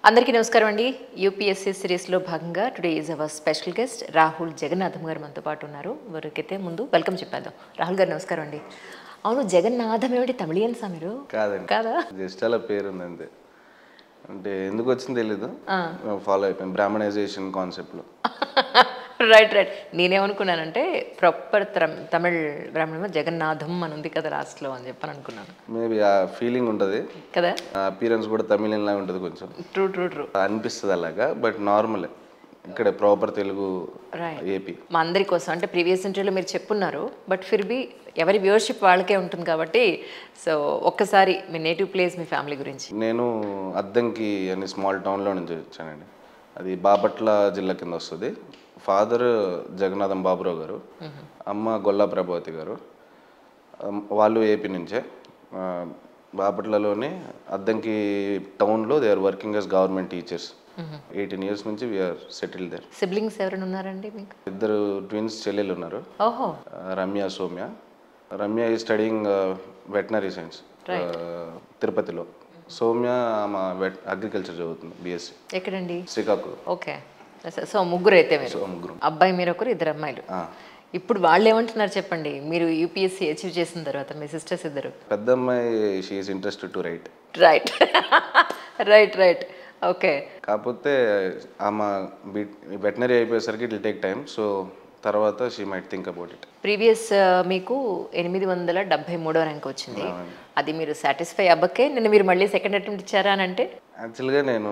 అందరికీ నమస్కారం అండి యూపీఎస్సీ సిరీస్లో భాగంగా today is our special guest Rahul Jagannatham గారు మనతో పాటు ఉన్నారు వారికైతే ముందు వెల్కమ్ చెప్పేద్దాం రాహుల్ గారు నమస్కారం అండి అవును జగన్నాథం ఏమిటి తమిళియన్సా మీరు కాదండి కాదా జస్ట్ అలా పేరు ఉంది అంతే అంటే ఎందుకు వచ్చింది తెలీదు ఫాలో అయిపోయాను బ్రాహ్మణైజేషన్ కాన్సెప్ట్లో రైట్ రైట్ నేనేమనుకున్నానంటే ప్రాపర్ తమిళ్ బ్రాహ్మణ జగన్నాథం అని ఉంది కదా లాస్ట్లో అని చెప్పని అనుకున్నాను మేబీ ఆ ఫీలింగ్ ఉంటుంది కదా ఆ అపీరెన్స్ కూడా తమిళన్ లాగా ఉంటుంది కొంచెం ట్రూ ట్రూ ట్రూ అనిపిస్తుంది అలాగా బట్ నార్మలే ఇక్కడ ప్రాపర్ తెలుగు రైట్ ఏపీ మా అందరి కోసం అంటే ప్రీవియస్ ఇంటర్వ్యూలో మీరు చెప్పున్నారు బట్ ఫిర్ బి ఎవరి వ్యూవర్షిప్ వాళ్ళకే ఉంటుంది కాబట్టి సో ఒక్కసారి మీ నేటివ్ ప్లేస్ మీ ఫ్యామిలీ గురించి నేను అద్దంకి అనే స్మాల్ టౌన్లో నుంచి వచ్చానండి అది బాపట్ల జిల్లా కింద వస్తుంది ఫాదర్ జగన్నాథం బాబురావు గారు అమ్మ గొల్లా ప్రభావతి గారు అమ్, వాళ్ళు ఏపీ నుంచే ఆ, బాపట్లలోనే అద్దంకి టౌన్లో they are working as government teachers eighteen years నుంచి వీఆర్ సెటిల్ దేర్ సిబ్లింగ్స్ ఎవరైనా ఉన్నారండి మీకు ఇద్దరు ట్విన్స్ చెల్లెలు ఉన్నారు ఓహో ఆ, రమ్య సౌమ్య రమ్య ఈ స్టడింగ్ వెటనరీ సైన్స్ తిరుపతిలో సౌమ్య ఆమె వెట్ అగ్రికల్చర్ చదువుతుంది బీఎస్సీ ఎక్కడండి శ్రీకాకుళం ఓకే సో ముగ్గురు అయితే మీరు సో ముగ్గురు అబ్బాయి మీరు ఒకరు ఇద్దరు అమ్మాయిలు ఆ. ఇప్పుడు వాళ్ళు ఏమంటున్నారు చెప్పండి మీరు యూపీఎస్సీ అచీవ్ చేసిన తర్వాత మీ సిస్టర్స్ ఇద్దరు పెద్ద అమ్మాయి she is interested to right right right right okay కాకపోతే ఆమె వెటనరీ అయిపోయేసరికి it will take time so తర్వాత she might think about it previous మీకు ఎనిమిది వందల డెబ్బై మూడో ర్యాంక్ వచ్చింది అది మీరు సాటిస్ఫై అవ్వకే నిన్న మీరు మళ్ళీ సెకండ్ అటెంప్ట్ ఇచ్చారా అని అంటే యాక్చువల్గా నేను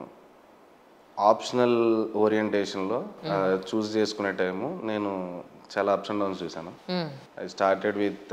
ఆప్షనల్ ఓరియంటేషన్లో చూస్ చేసుకునే టైము నేను చాలా అప్స్ అండ్ డౌన్స్ చూశాను hmm. I started with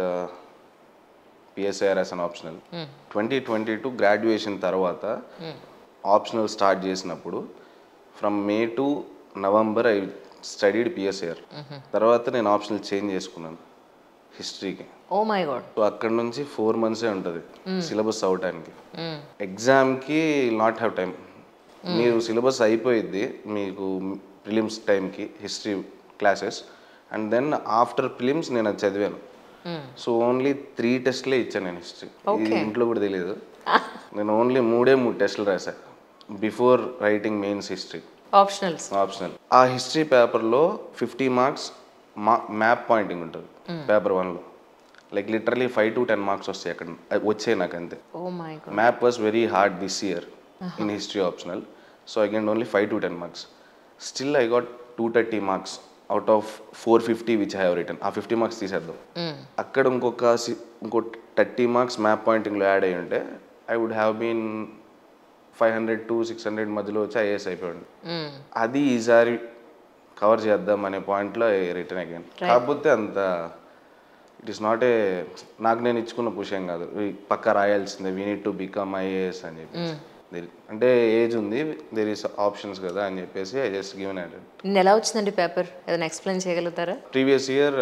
PSIR as an optional twenty twenty two graduation తర్వాత ఆప్షనల్ స్టార్ట్ చేసినప్పుడు from May to November I studied PSIR తర్వాత నేను ఆప్షనల్ చేంజ్ చేసుకున్నాను హిస్టరీకి ఓ మై గాడ్ సో అక్కడ నుంచి ఫోర్ మంత్సే ఉంటుంది సిలబస్ అవటానికి ఎగ్జామ్కి నాట్ హ్యావ్ టైం మీరు సిలబస్ అయిపోయిద్ది మీకు ప్రిలిమ్స్ టైంకి history classes and then after prelims నేను అది చదివాను సో ఓన్లీ త్రీ టెస్ట్లే ఇచ్చాను నేను హిస్టరీ ఇది ఇంట్లో కూడా తెలియదు నేను ఓన్లీ మూడే మూడు టెస్టులు రాశాను before writing mains history optionals optional ఆ హిస్టరీ పేపర్లో ఫిఫ్టీ మార్క్స్ మా మ్యాప్ పాయింటింగ్ ఉంటుంది పేపర్ వన్లో like literally five to ten marks వస్తాయి అక్కడ అవి వచ్చాయి నాకు అంతే oh my god map was very hard this year in history optional so I get only five to ten marks still I got two thirty marks out of four fifty which I have return ఆ fifty marks తీసేద్దాం అక్కడ ఇంకొక సి- ఇంకో thirty marks map పాయింటింగ్లో add అయ్యి ఉంటే I would have been five hundred to six hundred మధ్యలో వచ్చి ఐఏఎస్ అయిపోయాడు అది ఈసారి కవర్ చేద్దాం అనే పాయింట్లో రిటర్న్ అయ్యాను కాకపోతే అంత ఇట్ ఈస్ నాట్ ఏ నాకు నేను ఇచ్చుకున్న పుష్ కాదు ఈ పక్క రాయాల్సిందే we need to become IAS అని చెప్పేసి There- అంటే ఏజ్ ఉంది దేర్ ఈస్ ఆప్షన్స్ కదా అని చెప్పేసి ఐ జస్ట్ గివెన్ అటెండ్ నిన్న ఎలా వచ్చిందండి పేపర్ ఏదైనా ఎక్స్ప్లెయిన్ చేయగలుగుతారా ప్రీవియస్ ఇయర్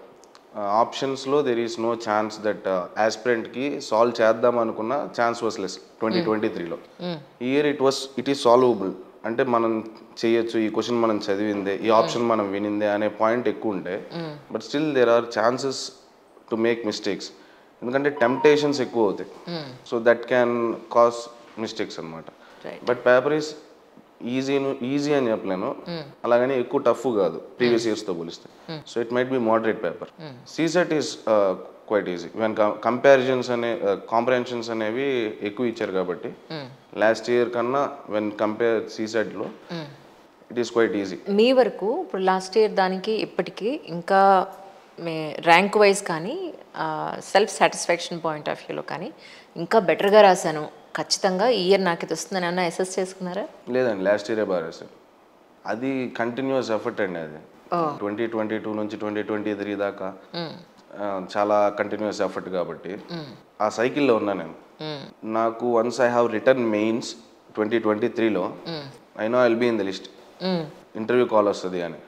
ఆప్షన్స్లో there is no chance that ఆస్పిరెంట్కి సాల్వ్ చేద్దాం అనుకున్న chance was less twenty twenty త్రీలో ఈ year it was it is solvable అంటే మనం చేయొచ్చు ఈ క్వశ్చన్ మనం చదివిందే ఈ ఆప్షన్ మనం వినిందే అనే పాయింట్ ఎక్కువ ఉంటే but still there are chances to make mistakes ఎందుకంటే టెంప్టేషన్స్ ఎక్కువ అవుతాయి so that can cause mistakes అనమాట Right. But paper is easy easy అని చెప్పలేను అలాగని ఎక్కువ టఫ్ కాదు ప్రీవియస్ ఇయర్స్తో పోలిస్తే so it might be moderate paper CSAT is quite easy when comparisons అనే కాంప్రహెన్షన్స్ అనేవి ఎక్కువ ఇచ్చారు కాబట్టి లాస్ట్ ఇయర్ కన్నా వెన్ కంపేర్ సీసెట్లో ఇట్ ఈస్ క్వైట్ ఈజీ మీ వరకు ఇప్పుడు లాస్ట్ ఇయర్ దానికి ఇప్పటికీ ఇంకా మీ ర్యాంక్ వైజ్ కానీ సెల్ఫ్ సాటిస్ఫాక్షన్ పాయింట్ ఆఫ్ వ్యూలో కానీ ఇంకా బెటర్గా రాశాను ఖచ్చితంగా ఈ ఇయర్ నాకు ఇది వస్తుందని ఏమన్నా అసెస్ చేసుకున్నారా లేదండి లాస్ట్ ఇయరే బాగా రాశాను అది కంటిన్యూస్ ఎఫర్ట్ అండి అది ట్వంటీ ట్వంటీ టూ నుంచి ట్వంటీ ట్వంటీ త్రీ దాకా ఆ, చాలా కంటిన్యూస్ ఎఫర్ట్ కాబట్టి ఆ సైకిల్లో ఉన్నా నేను నాకు once I have return mains twenty twenty త్రీలో I know I'll be in the list interview call వస్తుంది అని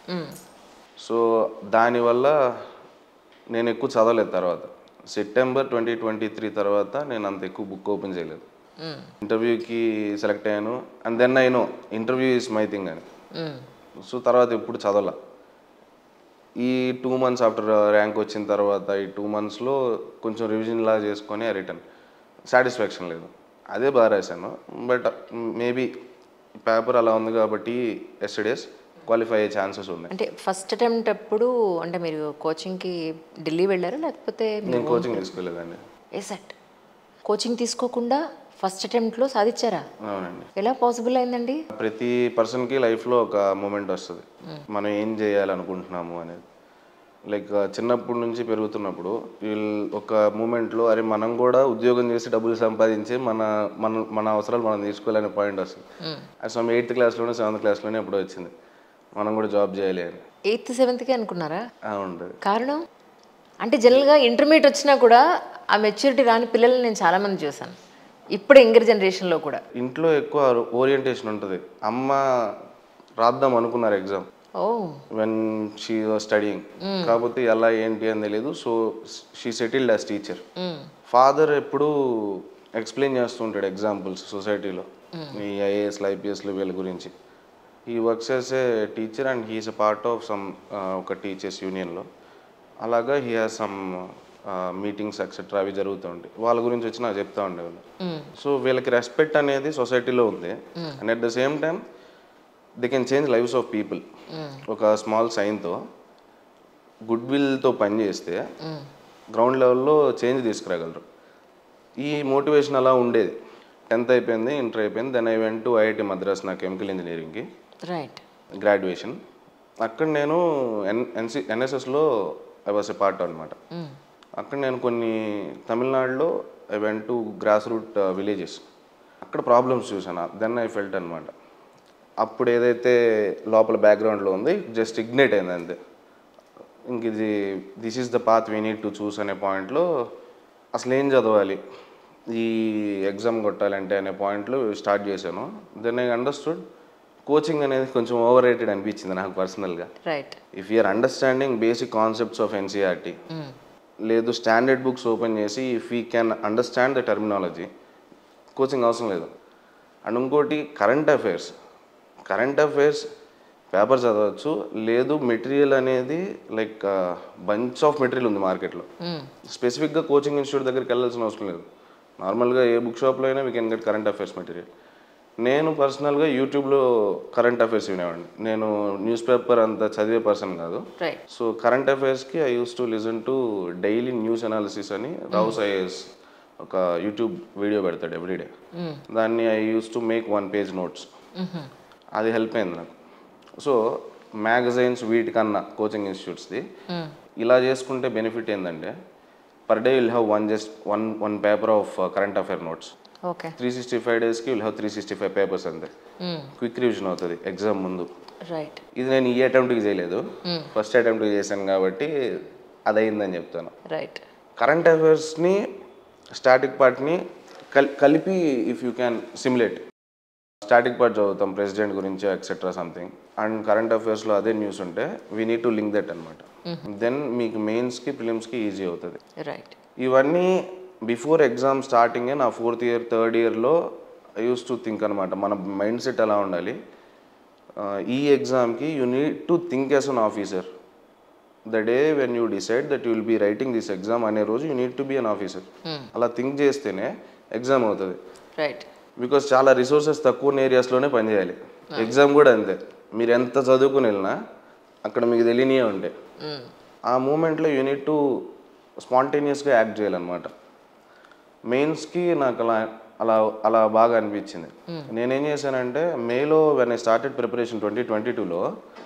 సో దానివల్ల నేను ఎక్కువ చదవలేదు తర్వాత సెప్టెంబర్ ట్వంటీ ట్వంటీ త్రీ తర్వాత నేను అంత ఎక్కువ బుక్ ఓపెన్ చేయలేదు ఇంటర్వ్యూకి సెలెక్ట్ అయ్యాను and then I know interview is my thing అని సో తర్వాత ఎప్పుడు చదవాల ఈ టూ మంత్స్ ఆఫ్టర్ ర్యాంక్ వచ్చిన తర్వాత ఈ టూ మంత్స్లో కొంచెం రివిజన్ లా చేసుకొని రిటర్న్ సాటిస్ఫాక్షన్ లేదు అదే బాగా రాశాను బట్ మేబీ పేపర్ అలా ఉంది కాబట్టి ఎస్టడేస్ క్వాలిఫై అయ్యే ఛాన్సెస్ ఉన్నాయి అంటే ఫస్ట్ అటెంప్ట్ అప్పుడు అంటే మీరు కోచింగ్కి ఢిల్లీ వెళ్ళారా లేకపోతే నేను కోచింగ్ తీసుకోలేదండి ఏ సెట్ కోచింగ్ తీసుకోకుండా ఫస్ట్ అటెంప్ట్లో సాధించారా అవునండి ఎలా పాసిబుల్ అయిందండి ప్రతి పర్సన్కి లైఫ్లో ఒక మూమెంట్ వస్తుంది మనం ఏం చేయాలనుకుంటున్నాము అనేది లైక్ చిన్నప్పటి నుంచి పెరుగుతున్నప్పుడు వీళ్ళు ఒక మూమెంట్లో అరే మనం కూడా ఉద్యోగం చేసి డబ్బులు సంపాదించి మన మన మన అవసరాలు మనం తీసుకోవాలనే పాయింట్ వస్తుంది అది సమ్ ఎయిత్ క్లాస్లోనే సెవెంత్ క్లాస్లోనే ఎప్పుడో వచ్చింది మనం కూడా జాబ్ చేయాలి అని ఎయిత్ సెవెంత్కి అనుకున్నారా ఆ, ఉంటుంది కారణం అంటే జనరల్గా ఇంటర్మీడియట్ వచ్చినా కూడా ఆ మెచ్యూరిటీ రాని పిల్లల్ని నేను చాలామంది చూశాను ఇప్పుడు యంగర్ జనరేషన్లో కూడా ఇంట్లో ఎక్కువ ఓరియంటేషన్ ఉంటుంది అమ్మ రాద్దాం అనుకున్నారు exam oh when she was studying కాకపోతే ఎలా ఏంటి అని తెలియదు so she settled as teacher father ఎప్పుడు ఎక్స్ప్లెయిన్ చేస్తూ ఉంటాడు ఎగ్జాంపుల్స్ సొసైటీలో ఈ ఐఏఎస్లు ఐపీఎస్లు వీళ్ళ గురించి ఈ works as a teacher and he is a part of some ఒక టీచర్స్ యూనియన్లో అలాగా he has some meetings etcetera అవి జరుగుతుంటాయి వాళ్ళ గురించి వచ్చి నాకు చెప్తా ఉండేవాళ్ళు సో వీళ్ళకి రెస్పెక్ట్ అనేది సొసైటీలో ఉంది and at the same time they can change lives of people ఒక స్మాల్ సైన్తో గుడ్ విల్తో పనిచేస్తే గ్రౌండ్ లెవెల్లో చేంజ్ తీసుకురాగలరు ఈ మోటివేషన్ అలా ఉండేది టెన్త్ అయిపోయింది ఇంటర్ అయిపోయింది then I went to IIT Madras నా కెమికల్ ఇంజనీరింగ్కి రైట్ గ్రాడ్యుయేషన్ అక్కడ నేను ఎన్ ఎన్సి ఎన్ఎస్ఎస్లో ఐ వాస్ ఎ పార్ట్ అనమాట అక్కడ నేను కొన్ని తమిళనాడులో I went to grass root villages అక్కడ ప్రాబ్లమ్స్ చూసాను దెన్ ఐ ఫెల్ట్ అనమాట అప్పుడు ఏదైతే లోపల బ్యాక్గ్రౌండ్లో ఉంది జస్ట్ ఇగ్నేట్ అయింది అంతే ఇంక ఇది this is the path we need to choose అనే పాయింట్లో అసలు ఏం చదవాలి ఈ ఎగ్జామ్ కొట్టాలంటే అనే పాయింట్లో స్టార్ట్ చేశాను దెన్ ఐ అండర్స్టూడ్ కోచింగ్ అనేది కొంచెం ఓవర్ రేటెడ్ అనిపించింది నాకు పర్సనల్గా right if you're understanding basic concepts of NCERT లేదు స్టాండర్డ్ బుక్స్ ఓపెన్ చేసి if you can understand the terminology coaching అవసరం లేదు అండ్ ఇంకోటి current affairs current affairs paper చదవచ్చు లేదు మెటీరియల్ అనేది లైక్ బంచ్ ఆఫ్ మెటీరియల్ ఉంది మార్కెట్లో స్పెసిఫిక్గా కోచింగ్ ఇన్స్టిట్యూట్ దగ్గరికి వెళ్ళాల్సిన అవసరం లేదు నార్మల్గా ఏ బుక్ షాప్లో అయినా we can get current affairs material నేను పర్సనల్గా యూట్యూబ్లో కరెంట్ అఫైర్స్ వినేవాడిని నేను న్యూస్ పేపర్ అంత చదివే పర్సన్ కాదు రైట్ సో కరెంట్ అఫైర్స్కి I use to listen to daily news analysis అని రావుస్ ఐఏఎస్ ఒక యూట్యూబ్ వీడియో పెడతాడు ఎవ్రీడే దాన్ని I use to make one page notes అది హెల్ప్ అయింది నాకు సో మ్యాగజైన్స్ వీటికన్నా కోచింగ్ ఇన్స్టిట్యూట్స్ది ఇలా చేసుకుంటే బెనిఫిట్ ఏంటంటే per day will have one just one one paper of current affair notes okay three sixty five డేస్కి will have three sixty five papers అంతే క్విక్ రివిజన్ అవుతుంది ఎగ్జామ్ ముందు రైట్ ఇది నేను ఈ అటెంప్ట్కి చేయలేదు ఫస్ట్ అటెంప్ట్కి చేశాను కాబట్టి అది అయిందని చెప్తాను రైట్ కరెంట్ అఫైర్స్ని స్టాటిక్ పార్ట్ని కల్ కలిపి if you can simulate static part చదువుతాం ప్రెసిడెంట్ గురించి ఎక్సెట్రా సంథింగ్ అండ్ కరెంట్ అఫైర్స్లో అదే న్యూస్ ఉంటే we need to link that అనమాట దెన్ మీకు మెయిన్స్కి ఫిలిమ్స్కి ఈజీ అవుతుంది రైట్ ఇవన్నీ బిఫోర్ ఎగ్జామ్ స్టార్టింగే నా ఫోర్త్ ఇయర్ థర్డ్ ఇయర్లో ఐ యూస్ టు థింక్ అనమాట మన మైండ్ సెట్ ఎలా ఉండాలి ఆ, ఈ ఎగ్జామ్కి you need to think as an officer the day when you decide that you will be writing this exam అనే రోజు you need to be an officer అలా థింక్ చేస్తేనే ఎగ్జామ్ అవుతుంది రైట్ బికాస్ చాలా రిసోర్సెస్ తక్కువ ఉన్న ఏరియాస్లోనే పనిచేయాలి ఎగ్జామ్ కూడా అంతే మీరు ఎంత చదువుకుని వెళ్ళినా అక్కడ మీకు తెలియనియే ఉంటాయి ఆ మూమెంట్లో యూనిట్ టు స్పాంటేనియస్గా యాక్ట్ చేయాలన్నమాట మెయిన్స్కి నాకు అలా అలా అలా బాగా అనిపించింది నేనేం చేశానంటే మేలో when I started preparation twenty twenty టూలో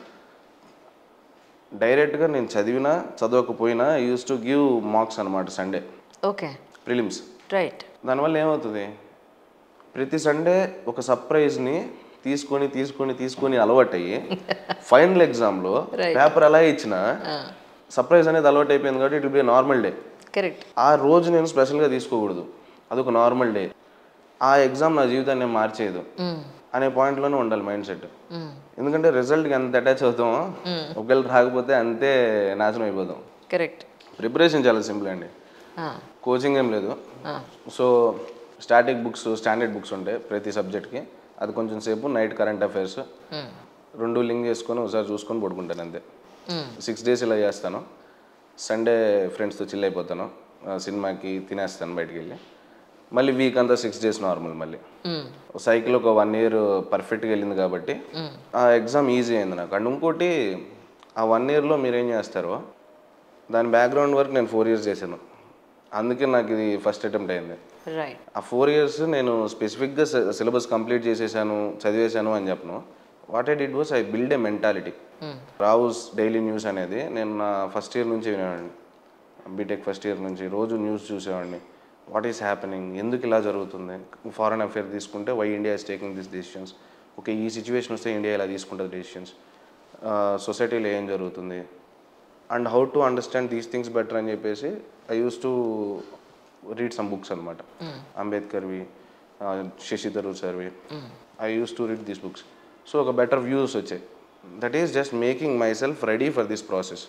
డైరెక్ట్గా నేను చదివినా చదవకపోయినా యూస్ టు గివ్ మార్క్స్ అనమాట సండే ఓకే ప్రిలిమ్స్ రైట్ దానివల్ల ఏమవుతుంది ప్రతి సండే ఒక సర్ప్రైజ్ని తీసుకొని తీసుకొని తీసుకొని అలవాటు అయ్యి ఫైనల్ ఎగ్జామ్లో పేపర్ అలా ఇచ్చినా సర్ప్రైజ్ అనేది అలవాటు అయిపోయింది కాబట్టి it will be normal day correct ఆ రోజు నేను స్పెషల్గా తీసుకోకూడదు అదొక నార్మల్ డే ఆ ఎగ్జామ్ నా జీవితాన్ని నేను మార్చేయదు అనే పాయింట్లోనే ఉండాలి మైండ్ సెట్ ఎందుకంటే రిజల్ట్కి ఎంత అటాచ్ అవుతామో ఒకవేళ రాకపోతే అంతే నాశనం అయిపోతాం కరెక్ట్ ప్రిపరేషన్ చాలా సింపుల్ అండి కోచింగ్ ఏం లేదు so static books standard books ఉంటాయి ప్రతి సబ్జెక్ట్కి అది కొంచెం సేపు నైట్ కరెంట్ అఫైర్స్ రెండు లింక్ చేసుకొని ఒకసారి చూసుకొని పడుకుంటాను అంతే సిక్స్ డేస్ ఇలా చేస్తాను సండే ఫ్రెండ్స్తో చిల్ అయిపోతాను ఆ, సినిమాకి తినేస్తాను బయటికి వెళ్ళి మళ్ళీ వీక్ అంతా సిక్స్ డేస్ నార్మల్ మళ్ళీ సైకిల్ ఒక వన్ ఇయర్ పర్ఫెక్ట్గా వెళ్ళింది కాబట్టి ఆ ఎగ్జామ్ ఈజీ అయింది నాకు అండ్ ఇంకోటి ఆ వన్ ఇయర్లో మీరు ఏం చేస్తారో దాని బ్యాక్గ్రౌండ్ వర్క్ నేను ఫోర్ ఇయర్స్ చేశాను అందుకే నాకు ఇది ఫస్ట్ అటెంప్ట్ అయింది రైట్ ఆ ఫోర్ ఇయర్స్ నేను స్పెసిఫిక్గా సిలబస్ కంప్లీట్ చేసేసాను చదివేశాను అని చెప్పను what I did was I build a mentality Rau's daily news అనేది నేను నా ఫస్ట్ ఇయర్ నుంచి వినేవాడిని బీటెక్ ఫస్ట్ ఇయర్ నుంచి రోజు న్యూస్ చూసేవాడిని వాట్ ఈస్ హ్యాపెనింగ్ ఎందుకు ఇలా జరుగుతుంది ఫారెన్ అఫేర్ తీసుకుంటే why India is taking this decisions okay ఈ సిచ్యువేషన్ వస్తే ఇండియా ఇలా తీసుకుంటుంది డెసిషన్స్ సొసైటీలో ఏం జరుగుతుంది and how to understand these things better అని చెప్పేసి I use to read some books అనమాట అంబేద్కర్వి శశి థరూర్ సార్వి I use to read these books so ఒక బెటర్ వ్యూస్ వచ్చాయి that is just making myself ready for this process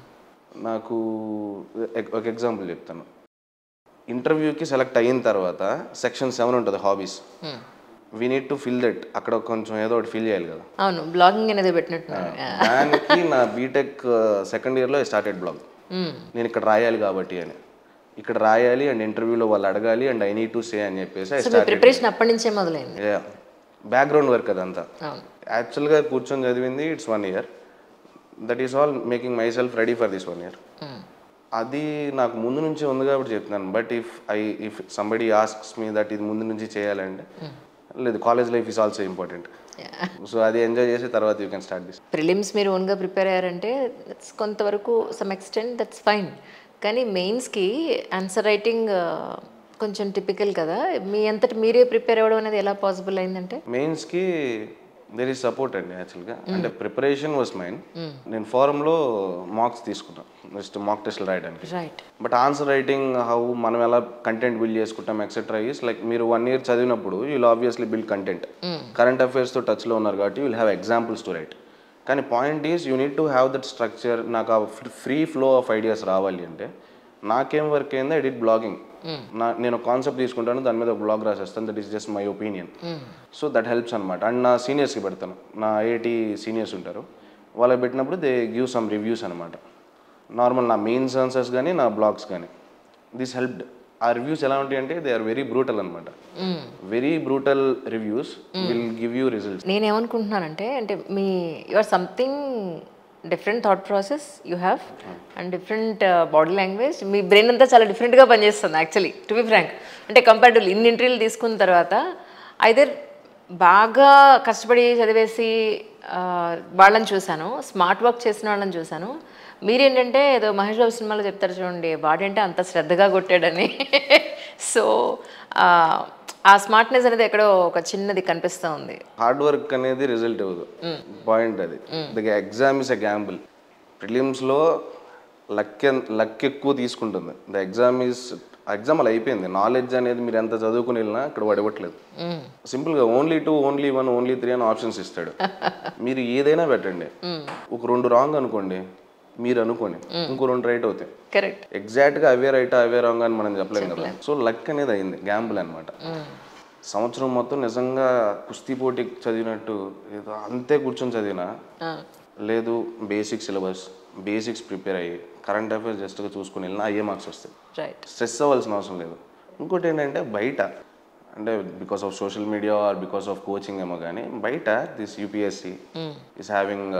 నాకు ఎక్- ఒక ఎగ్జాంపుల్ చెప్తాను ఇంటర్వ్యూకి సెలెక్ట్ అయిన తర్వాత సెక్షన్ సెవెన్ ఉంటుంది hobbies we need to fill that అక్కడ కొంచెం ఏదో ఒకటి ఫిల్ చేయాలి కదా అవును బ్లాగింగ్ అనేది పెట్టినట్టున్నారు దానికి నా బీటెక్ సెకండ్ ఇయర్లో స్టార్టెడ్ బ్లాగ్ నేను ఇక్కడ రాయాలి కాబట్టి అని ఇక్కడ రాయాలి అండ్ ఇంటర్వ్యూలో వాళ్ళు అడగాలి and I need to say అని చెప్పేసి ఐ సో మీ ప్రిపరేషన్ అప్పటి నుంచే మొదలైంది బ్యాక్గ్రౌండ్ వర్క్ అదంతా అవును యాక్చువల్గా కూర్చొని చదివింది it's one year that is all making myself ready for this one year అది నాకు ముందు నుంచి ఉంది కాబట్టి చెప్తున్నాను but if I if somebody asks me that ఇది ముందు నుంచి చేయాలంటే లేదు college life is also important so అది ఎంజాయ్ చేసి తర్వాత you can start this prelims మీరు ఓన్గా ప్రిపేర్ అయ్యారంటే దట్స్ కొంతవరకు సమ్ ఎక్స్టెంట్ దట్స్ ఫైన్ కానీ మెయిన్స్కి ఆన్సర్ రైటింగ్ కొంచెం టిపికల్ కదా మీ అంతటి మీరే ప్రిపేర్ అవ్వడం అనేది ఎలా పాసిబుల్ అయిందంటే మెయిన్స్కి దెర్ ఈస్ సపోర్ట్ అండి యాక్చువల్గా అంటే ప్రిపరేషన్ వాస్ మైన్ నేను ఫారంలో మార్క్స్ తీసుకున్నాను జస్ట్ మాక్ టెస్ట్లు రాయడానికి right but answer writing how మనం ఎలా కంటెంట్ బిల్డ్ చేసుకుంటాం ఎక్సెట్రా ఈస్ లైక్ మీరు వన్ ఇయర్ చదివినప్పుడు you'll obviously build content current అఫైర్స్తో టచ్లో ఉన్నారు కాబట్టి will have examples to write కానీ point is you need to have that structure నాకు ఆ ఫ్రీ ఫ్లో ఆఫ్ ఐడియాస్ రావాలి అంటే నాకేం వర్క్ అయింది ఐ డిడ్ బ్లాగింగ్ నా నేను కాన్సెప్ట్ తీసుకుంటాను దాని మీద ఒక బ్లాగ్ రాసేస్తాను that is just my opinion so that helps అనమాట అండ్ నా సీనియర్స్కి పెడతాను నా ఐఐటి సీనియర్స్ ఉంటారు వాళ్ళకి పెట్టినప్పుడు దే గివ్ సమ్ రివ్యూస్ అనమాట నార్మల్ నా మెయిన్స్ ఆన్సర్స్ కానీ నా బ్లాగ్స్ కానీ దిస్ హెల్ప్డ్ ఆ రివ్యూస్ ఎలా ఉంటాయి అంటే దే ఆర్ వెరీ బ్రూటల్ అనమాట very brutal reviews will give you results నేనేమనుకుంటున్నానంటే అంటే మీ your something different thought process you have and different body language మీ బ్రెయిన్ అంతా చాలా డిఫరెంట్గా పనిచేస్తుంది యాక్చువల్లీ టు బి ఫ్రాంక్ అంటే కంపారిటివ్లీ ఇన్ని ఇంటర్వ్యూలు తీసుకున్న తర్వాత ఐదర్ బాగా కష్టపడి చదివేసి ఆ, వాళ్ళని చూశాను స్మార్ట్ వర్క్ చేసిన వాళ్ళని చూశాను మీరేంటంటే ఏదో మహేష్ బాబు సినిమాలో చెప్తారు చూడండి వాడేంటే అంత శ్రద్ధగా కొట్టాడని సో ఆ స్మార్ట్నెస్ అనేది ఎక్కడో ఒక చిన్నది కనిపిస్తూ ఉంది హార్డ్ వర్క్ అనేది రిజల్ట్ ఇవ్వదు పాయింట్ అది the exam is a gamble ప్రిలిమ్స్లో లక్ లక్ ఎక్కువ తీసుకుంటుంది ద ఎగ్జామ్ ఈస్ ఎగ్జామ్ అలా అయిపోయింది నాలెడ్జ్ అనేది మీరు ఎంత చదువుకుని వెళ్ళినా ఇక్కడ పడివ్వట్లేదు సింపుల్గా only two only one only three అని ఆప్షన్స్ ఇస్తాడు మీరు ఏదైనా పెట్టండి ఒక రెండు రాంగ్ అనుకోండి మీరు అనుకోండి ఇంకో రెండు రైట్ అవుతాయి కరెక్ట్ ఎగ్జాక్ట్గా అవే రైట్ అవే రాంగ్ అని మనం చెప్పలేం కదా సో లక్ అనేది అయింది గ్యాంబుల్ అనమాట సంవత్సరం మొత్తం నిజంగా కుస్తీ పోటీ చదివినట్టు ఏదో అంతే కూర్చొని చదివినా లేదు బేసిక్ సిలబస్ బేసిక్స్ ప్రిపేర్ అయ్యి కరెంట్ అఫైర్స్ జస్ట్గా చూసుకుని వెళ్ళినా అయ్యే మార్క్స్ వస్తాయి రైట్ స్ట్రెస్ అవ్వాల్సిన అవసరం లేదు ఇంకోటి ఏంటంటే బయట అంటే because of social media or because of coaching ఏమో కానీ బయట దిస్ యూపీఎస్సి ఈస్ హ్యావింగ్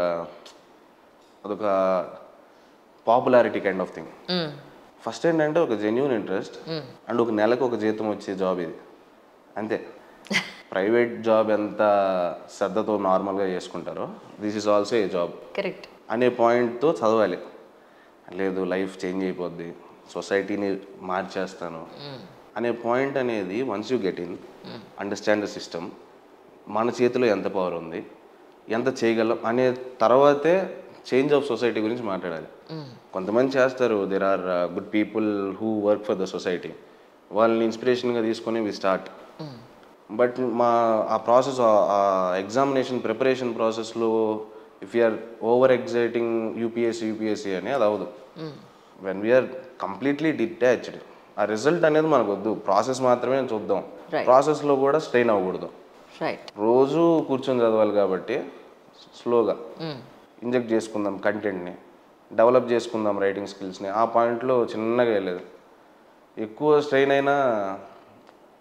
అదొక popularity kind of thing first ఏంటంటే ఒక జెన్యున్ ఇంట్రెస్ట్ అండ్ ఒక నెలకు ఒక జీతం వచ్చే జాబ్ ఇది అంతే ప్రైవేట్ జాబ్ ఎంత శ్రద్ధతో నార్మల్గా చేసుకుంటారో this is also a job correct అనే పాయింట్తో చదవాలి లేదు లైఫ్ చేంజ్ అయిపోద్ది సొసైటీని మార్చేస్తాను అనే పాయింట్ అనేది once you get in understand the system మన చేతిలో ఎంత పవర్ ఉంది ఎంత చేయగలం అనే తర్వాతే చేంజ్ ఆఫ్ సొసైటీ గురించి మాట్లాడాలి కొంతమంది చేస్తారు there are good people who work for the society వాళ్ళని ఇన్స్పిరేషన్గా తీసుకొని వి స్టార్ట్ బట్ మా ఆ ప్రాసెస్ ఆ ఎగ్జామినేషన్ ప్రిపరేషన్ ప్రాసెస్లో if you're over exciting UPSC UPSC అని అది అవ్వదు వెన్ వీఆర్ కంప్లీట్లీ డిటాచ్డ్ ఆ రిజల్ట్ అనేది మనకు వద్దు ప్రాసెస్ మాత్రమే చూద్దాం Right. ప్రాసెస్లో కూడా స్ట్రెయిన్ అవ్వకూడదు రైట్ రోజు కూర్చొని చదవాలి కాబట్టి స్లోగా ఇంజెక్ట్ చేసుకుందాం కంటెంట్ని డెవలప్ చేసుకుందాం రైటింగ్ స్కిల్స్ని ఆ పాయింట్లో చిన్నగా వెళ్ళేది ఎక్కువ స్ట్రెయిన్ అయినా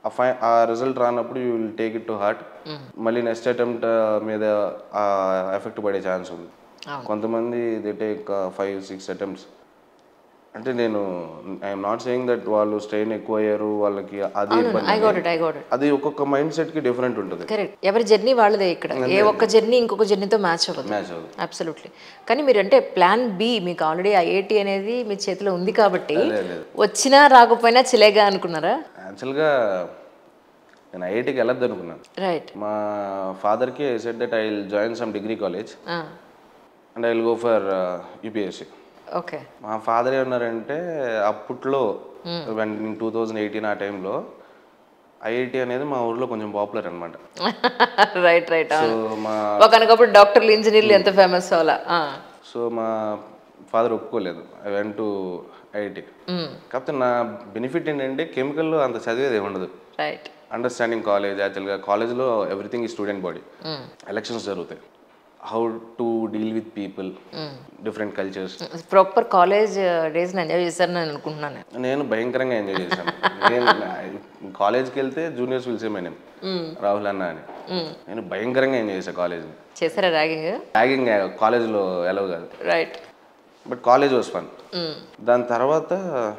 ఆ ఫై ఆ రిజల్ట్ రానప్పుడు you will take it to heart మళ్ళీ నెక్స్ట్ అటెంప్ట్ మీద ఆ ఎఫెక్ట్ పడే ఛాన్స్ ఉంది కొంతమంది they take five six attempts అంటే నేను ఐఎమ్ నాట్ సేయింగ్ దట్ వాళ్ళు స్ట్రెయిన్ ఎక్కువ అయ్యారు వాళ్ళకి అది ఇబ్బంది I got it I got it అది ఒక్కొక్క మైండ్ సెట్కి డిఫరెంట్ ఉంటుంది కరెక్ట్ ఎవరి జర్నీ వాళ్ళదే ఇక్కడ ఏ ఒక్క జర్నీ ఇంకొక జర్నీతో మ్యాచ్ అవ్వదు మ్యాచ్ అవ్వదు అబ్సల్యూట్లీ కానీ మీరు అంటే ప్లాన్ బి మీకు ఆల్రెడీ ఐఐటి అనేది మీ చేతిలో ఉంది కాబట్టి వచ్చినా రాకపోయినా చిలేగా అనుకున్నారా యాక్చువల్గా నేను ఐఐటికి వెళ్ళొద్దు అనుకున్నాను రైట్ మా ఫాదర్కి set that I will join some degree college and I will go for UPSC okay మా ఫాదర్ ఏమన్నారంటే అప్పట్లో టూ థౌజండ్ ఎయిటీన్ ఆ టైంలో ఐఐటి అనేది మా ఊర్లో కొంచెం పాపులర్ అనమాట రైట్ రైట్ సో మా ఒకనకప్పుడు డాక్టర్లు ఇంజనీర్లు ఎంత ఫేమస్ అవ్వాలా సో మా ఫాదర్ ఒప్పుకోలేదు ఐ వెంట్ టు ఐఐటి కాకపోతే నా బెనిఫిట్ ఏంటంటే కెమికల్లో అంత చదివేది ఏమి ఉండదు రైట్ అండర్స్టాండింగ్ కాలేజ్ యాక్చువల్గా కాలేజ్లో ఎవ్రీథింగ్ ఈ స్టూడెంట్ బాడీ ఎలక్షన్స్ జరుగుతాయి how to deal with people different cultures proper college days enjoy చేశారని నేను అనుకుంటున్నాను నేను భయంకరంగా ఎంజాయ్ చేశాను నేను కాలేజ్కి వెళ్తే జూనియర్స్ పిలిచే మేము రాహుల్ అన్న అని నేను భయంకరంగా ఎంజాయ్ చేశాను కాలేజ్ని చేశారా ర్యాగింగ్ ర్యాగింగ్ కాలేజ్లో ఎలవ్ కాదు right but college was fun దాని తర్వాత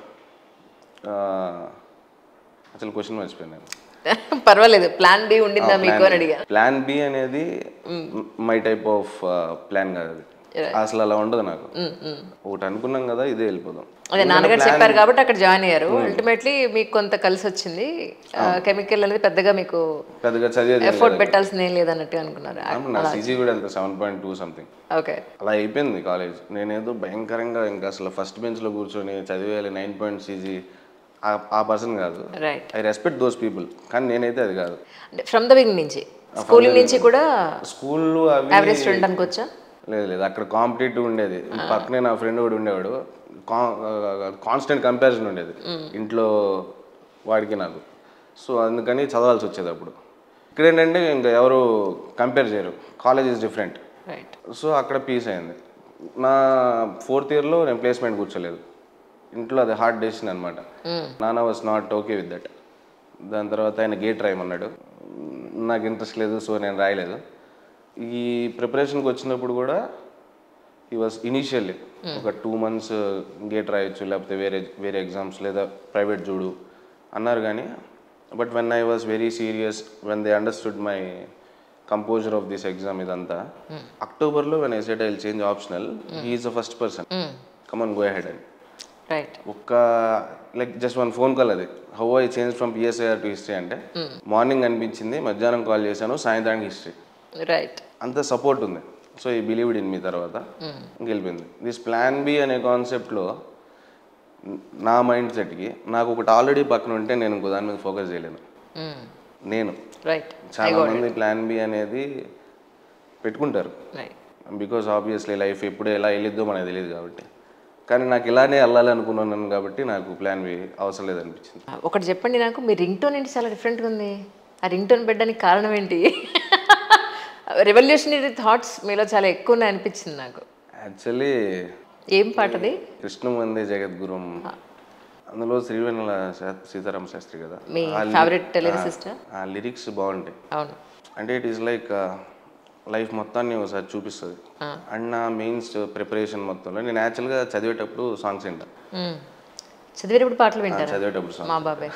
ఆ, అసలు క్వశ్చన్ మర్చిపోయాను పర్వాలేదు ప్లాన్ బి ఉండిందా మీకు అని అడిగా ప్లాన్ బి అనేది మై టైప్ ఆఫ్ ప్లాన్ కాదు అది అసలు అలా ఉండదు నాకు ఒకటి అనుకున్నాం కదా ఇదే వెళ్ళిపోదాం అదే నాన్నగారు చెప్పారు కాబట్టి అక్కడ జాయిన్ అయ్యారు అల్టిమేట్లీ మీకు కొంత కలిసి వచ్చింది కెమికల్ అనేది పెద్దగా మీకు పెద్దగా చదివేది ఎఫర్ట్ పెట్టాల్సింది ఏం లేదన్నట్టు అనుకున్నారు నా సీజీ కూడా అంత seven point two something okay అలా అయిపోయింది కాలేజ్ నేనేదో భయంకరంగా ఇంకా అసలు ఫస్ట్ బెంచ్లో కూర్చొని చదివేయాలి నైన్ పాయింట్ సీజీ ఆ పర్సన్ కాదు right I respect those people కానీ నేనైతే అది కాదు అంటే ఫ్రమ్ ద బిగినింగ్ నుంచి స్కూలింగ్ నుంచి కూడా స్కూల్లో అవి యావరేజ్ స్టూడెంట్ అనుకోవచ్చా లేదు లేదు అక్కడ కాంపిటేటివ్ ఉండేది పక్కనే నా ఫ్రెండ్ కూడా ఉండేవాడు కాన్స్టెంట్ కంపారిజన్ ఉండేది ఇంట్లో వాడికి నాకు సో అందుకని చదవాల్సి వచ్చేది అప్పుడు ఇక్కడ ఏంటంటే ఇంకా ఎవరు కంపేర్ చేయరు college is different right so అక్కడ పీస్ అయింది నా ఫోర్త్ ఇయర్లో నేను ప్లేస్మెంట్ కూర్చోలేదు ఇంట్లో అది హార్డ్ డెసిషన్ అనమాట నాన్న was not okay with that దాని తర్వాత ఆయన గేట్ రాయమన్నాడు నాకు ఇంట్రెస్ట్ లేదు సో నేను రాయలేదు ఈ ప్రిపరేషన్కి వచ్చినప్పుడు కూడా ఈ వాజ్ ఇనీషియల్లీ ఒక టూ మంత్స్ గేట్ రాయొచ్చు లేకపోతే వేరే వేరే ఎగ్జామ్స్ లేదా ప్రైవేట్ చూడు అన్నారు కానీ but when I was very serious when they understood my composure of this exam ఇదంతా అక్టోబర్లో when I set I change optional he's the first person come on go ahead and write ఒక్క like just one phone call అది how I change from PSIR to history అంటే morning అనిపించింది మధ్యాహ్నం call చేశాను సాయంత్రానికి history right అంత support ఉంది so he believed in me తర్వాత గెలిపింది దిస్ ప్లాన్ బి అనే కాన్సెప్ట్లో నా మైండ్ సెట్కి నాకు ఒకటి ఆల్రెడీ పక్కన ఉంటే నేను ఇంకో దాని మీద ఫోకస్ చేయలేను నేను రైట్ చాలా మంది ప్లాన్ బి అనేది పెట్టుకుంటారు రైట్ బికాస్ ఆబ్వియస్లీ లైఫ్ ఎప్పుడు ఎలా వెళ్ళిద్దో మనకు తెలియదు కాబట్టి కానీ నాకు ఇలానే వెళ్ళాలి అనుకున్నాను కాబట్టి నాకు ప్లాన్ బి అవసరం లేదనిపించింది ఒకటి చెప్పండి నాకు మీ రింగ్ టోన్ ఏంటి చాలా డిఫరెంట్గా ఉంది ఆ రింగ్ టోన్ పెట్టడానికి కారణం ఏంటి రెవల్యూషనరీ థాట్స్ మీలో చాలా ఎక్కువ ఉన్నాయి అనిపించింది నాకు యాక్చువల్లీ ఏం పాటది కృష్ణమందే జగద్గురం అందులో శ్రీవేణుల శా- సీతారామ శాస్త్రి కదా మీ ఆ లి- ఫేవరెట్ టెలిసిస్ట్ ఆ లిరిక్స్ బాగుంటాయి అవును అంటే ఇట్ ఈస్ లైక్ లైఫ్ మొత్తాన్ని ఒకసారి చూపిస్తుంది అండ్ నా మెయిన్స్ ప్రిపరేషన్ మొత్తంలో నేను యాక్చువల్గా చదివేటప్పుడు సాంగ్స్ వింటా మ్మ్. చదివేటప్పుడు పాటలు వింటారు చదివేటప్పుడు సాంగ్ మా బాబాయ్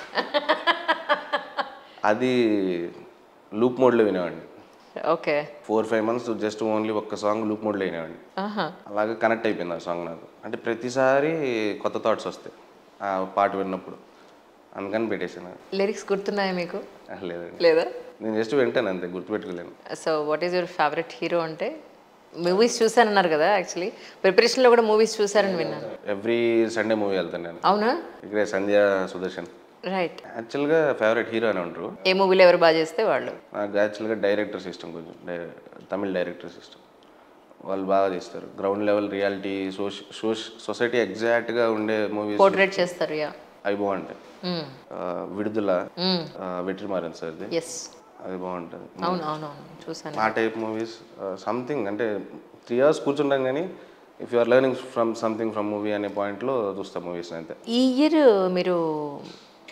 అది లూప్ మోడ్లో వినేవాడిని okay four five months just only ఒక్క సాంగ్ లూప్ మోడ్లో వినేవాడిని ఆహా అలాగే కనెక్ట్ అయిపోయింది ఆ సాంగ్ నాకు అంటే ప్రతిసారి కొత్త థాట్స్ వస్తాయి ఆ పాట విన్నప్పుడు అందుకని పెట్టేసాను అది. లిరిక్స్ గుర్తున్నాయా మీకు ఆ, లేదండి లేదా నేను జస్ట్ వింటాను అంతే గుర్తుపెట్టుకోలేను so what is your favourite hero అంటే మూవీస్ చూసానన్నారు కదా యాక్చువల్లీ ప్రిపరేషన్లో కూడా మూవీస్ చూసారని విన్నాను ఎవ్రీ సండే మూవీ వెళ్తాను నేను అవునా ఇక్కడే సంధ్య సుదర్శన్ రైట్ యాక్చువల్గా ఫేవరెట్ హీరో అని ఉంటారు ఏ మూవీలో ఎవరు బాగా చేస్తే వాళ్ళు నాకు యాక్చువల్గా డైరెక్టర్ సిస్టమ్ కొంచెం డై- తమిళ్ డైరెక్టర్ సిస్టమ్ వాళ్ళు బాగా తీస్తారు గ్రౌండ్ లెవెల్ రియాలిటీ సోష సొసైటీ ఎగ్జాక్ట్గా ఉండే మూవీస్ పోర్ట్రేట్ చేస్తారు యా అవి బాగుంటాయి ఆ, విడుదల ఆ, వెట్రిమారన్ సార్ది ఎస్ అది బాగుంటుంది అవును అవును అవును చూసాను ఆ టైప్ మూవీస్ సంథింగ్ అంటే త్రీ అవర్స్ కూర్చుంటాం కానీ if you are learning from something from movie అనే పాయింట్లో చూస్తాం మూవీస్ అంతే ఈ ఇయర్ మీరు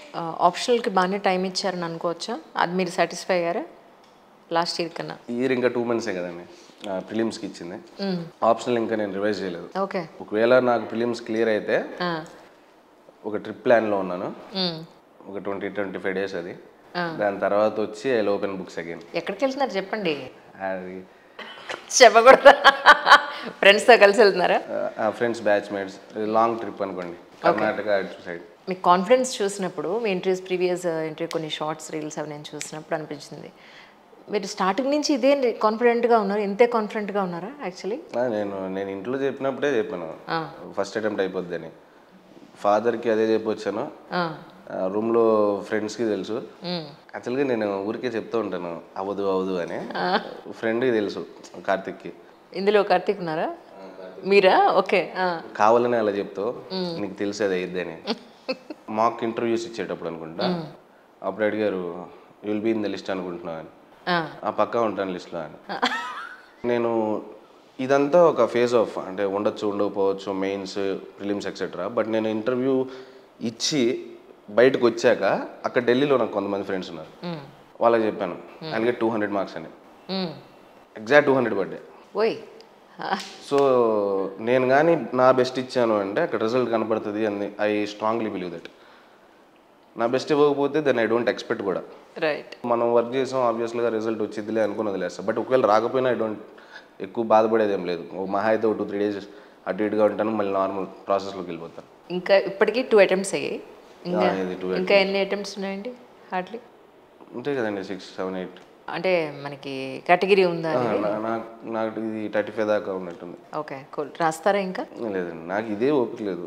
ఆప్షనల్కి బాగానే టైం ఇచ్చారని అనుకోవచ్చా అది మీరు సాటిస్ఫై అయ్యారా లాస్ట్ ఇయర్ కన్నా ఇయర్ ఇంకా టూ మంత్సే కదండి ప్రిలిమ్స్కి ఇచ్చింది ఆప్షనల్ ఇంకా నేను రివైజ్ చేయలేదు ఓకే ఒకవేళ నాకు ప్రిలిమ్స్ క్లియర్ అయితే ఒక ట్రిప్ ప్లాన్లో ఉన్నాను ఒక ట్వంటీ ట్వంటీ ఫైవ్ డేస్ అది దాని తర్వాత వచ్చి ఐ ఓపెన్ బుక్స్ అగైన్ ఎక్కడికి వెళ్తున్నారు చెప్పండి అది చెప్పకూడదా ఫ్రెండ్స్తో కలిసి వెళ్తున్నారా ఫ్రెండ్స్ బ్యాచ్మేట్స్ లాంగ్ ట్రిప్ అనుకోండి కర్ణాటక అటు సైడ్ మీ కాన్ఫిడెన్స్ చూసినప్పుడు మీ ఇంటర్వ్యూస్ ప్రీవియస్ ఇంటర్వ్యూ కొన్ని షార్ట్స్ రీల్స్ అవి నేను చూసినప్పుడు అనిపించింది మీరు స్టార్టింగ్ నుంచి ఇదే కాన్ఫిడెంట్గా ఉన్నారు ఇంతే కాన్ఫిడెంట్గా ఉన్నారా యాక్చువల్లీ నేను నేను ఇంట్లో చెప్పినప్పుడే చెప్పాను ఫస్ట్ అటెంప్ట్ అయిపోద్ది అని ఫాదర్కి అదే చెప్పొచ్చాను రూమ్లో ఫ్రెండ్స్కి తెలుసు యాక్చువల్గా నేను ఊరికే చెప్తూ ఉంటాను అవ్వదు అవ్వదు అని ఫ్రెండ్కి తెలుసు కార్తిక్కి ఇందులో కార్తీక్ ఉన్నారా మీరా ఓకే కావాలని అలా చెప్తావు నీకు తెలిసి అది అయ్యిద్ది అని మాక్ ఇంటర్వ్యూస్ ఇచ్చేటప్పుడు అనుకుంటా అప్పుడు అడిగారు will be in the list అనుకుంటున్నావు అని ఆ పక్కా ఉంటాను లిస్ట్లో అని నేను ఇదంతా ఒక ఫేజ్ ఆఫ్ అంటే ఉండొచ్చు ఉండకపోవచ్చు మెయిన్స్ ప్రిలిమ్స్ ఎక్సెట్రా బట్ నేను ఇంటర్వ్యూ ఇచ్చి బయటకు వచ్చాక అక్కడ ఢిల్లీలో నాకు కొంతమంది ఫ్రెండ్స్ ఉన్నారు వాళ్ళకి చెప్పాను అందుకే టూ హండ్రెడ్ మార్క్స్ అని ఎగ్జాక్ట్ టూ హండ్రెడ్ పడ్డాయి ఓయ్ సో నేను కానీ నా బెస్ట్ ఇచ్చాను అంటే అక్కడ రిజల్ట్ కనపడుతుంది అని ఐ స్ట్రాంగ్లీ బిలీవ్ దట్ నా బెస్ట్ ఇవ్వకపోతే దెన్ ఐ డోంట్ ఎక్స్పెక్ట్ కూడా రైట్ మనం వర్క్ చేసాం ఆబ్వియస్లీగా రిజల్ట్ వచ్చిందిలే అనుకుని వదిలేస్తాం బట్ ఒకవేళ రాకపోయినా ఐ డోంట్ ఎక్కువ బాధపడేది ఏం లేదు ఓ మహా అయితే ఒక టూ త్రీ డేస్ అటు ఇటుగా ఉంటాను మళ్ళీ నార్మల్ ప్రాసెస్లోకి వెళ్ళిపోతాను ఇంకా ఇప్పటికీ టూ అటెంప్ట్స్ అయ్యాయి ఇంకా ఆ, ఇది two ఇంకా ఎన్ని అటెంప్ట్స్ ఉన్నాయండి హార్డ్లీ ఉంటాయి కదండి సిక్స్ సెవెన్ ఎయిట్ అంటే మనకి కేటగిరీ ఉందా నాకు ఇది థర్టీ ఫైవ్ దాకా ఉన్నట్టుంది ఓకే కూల్ రాస్తారా ఇంకా లేదండి నాకు ఇదే ఓపిక లేదు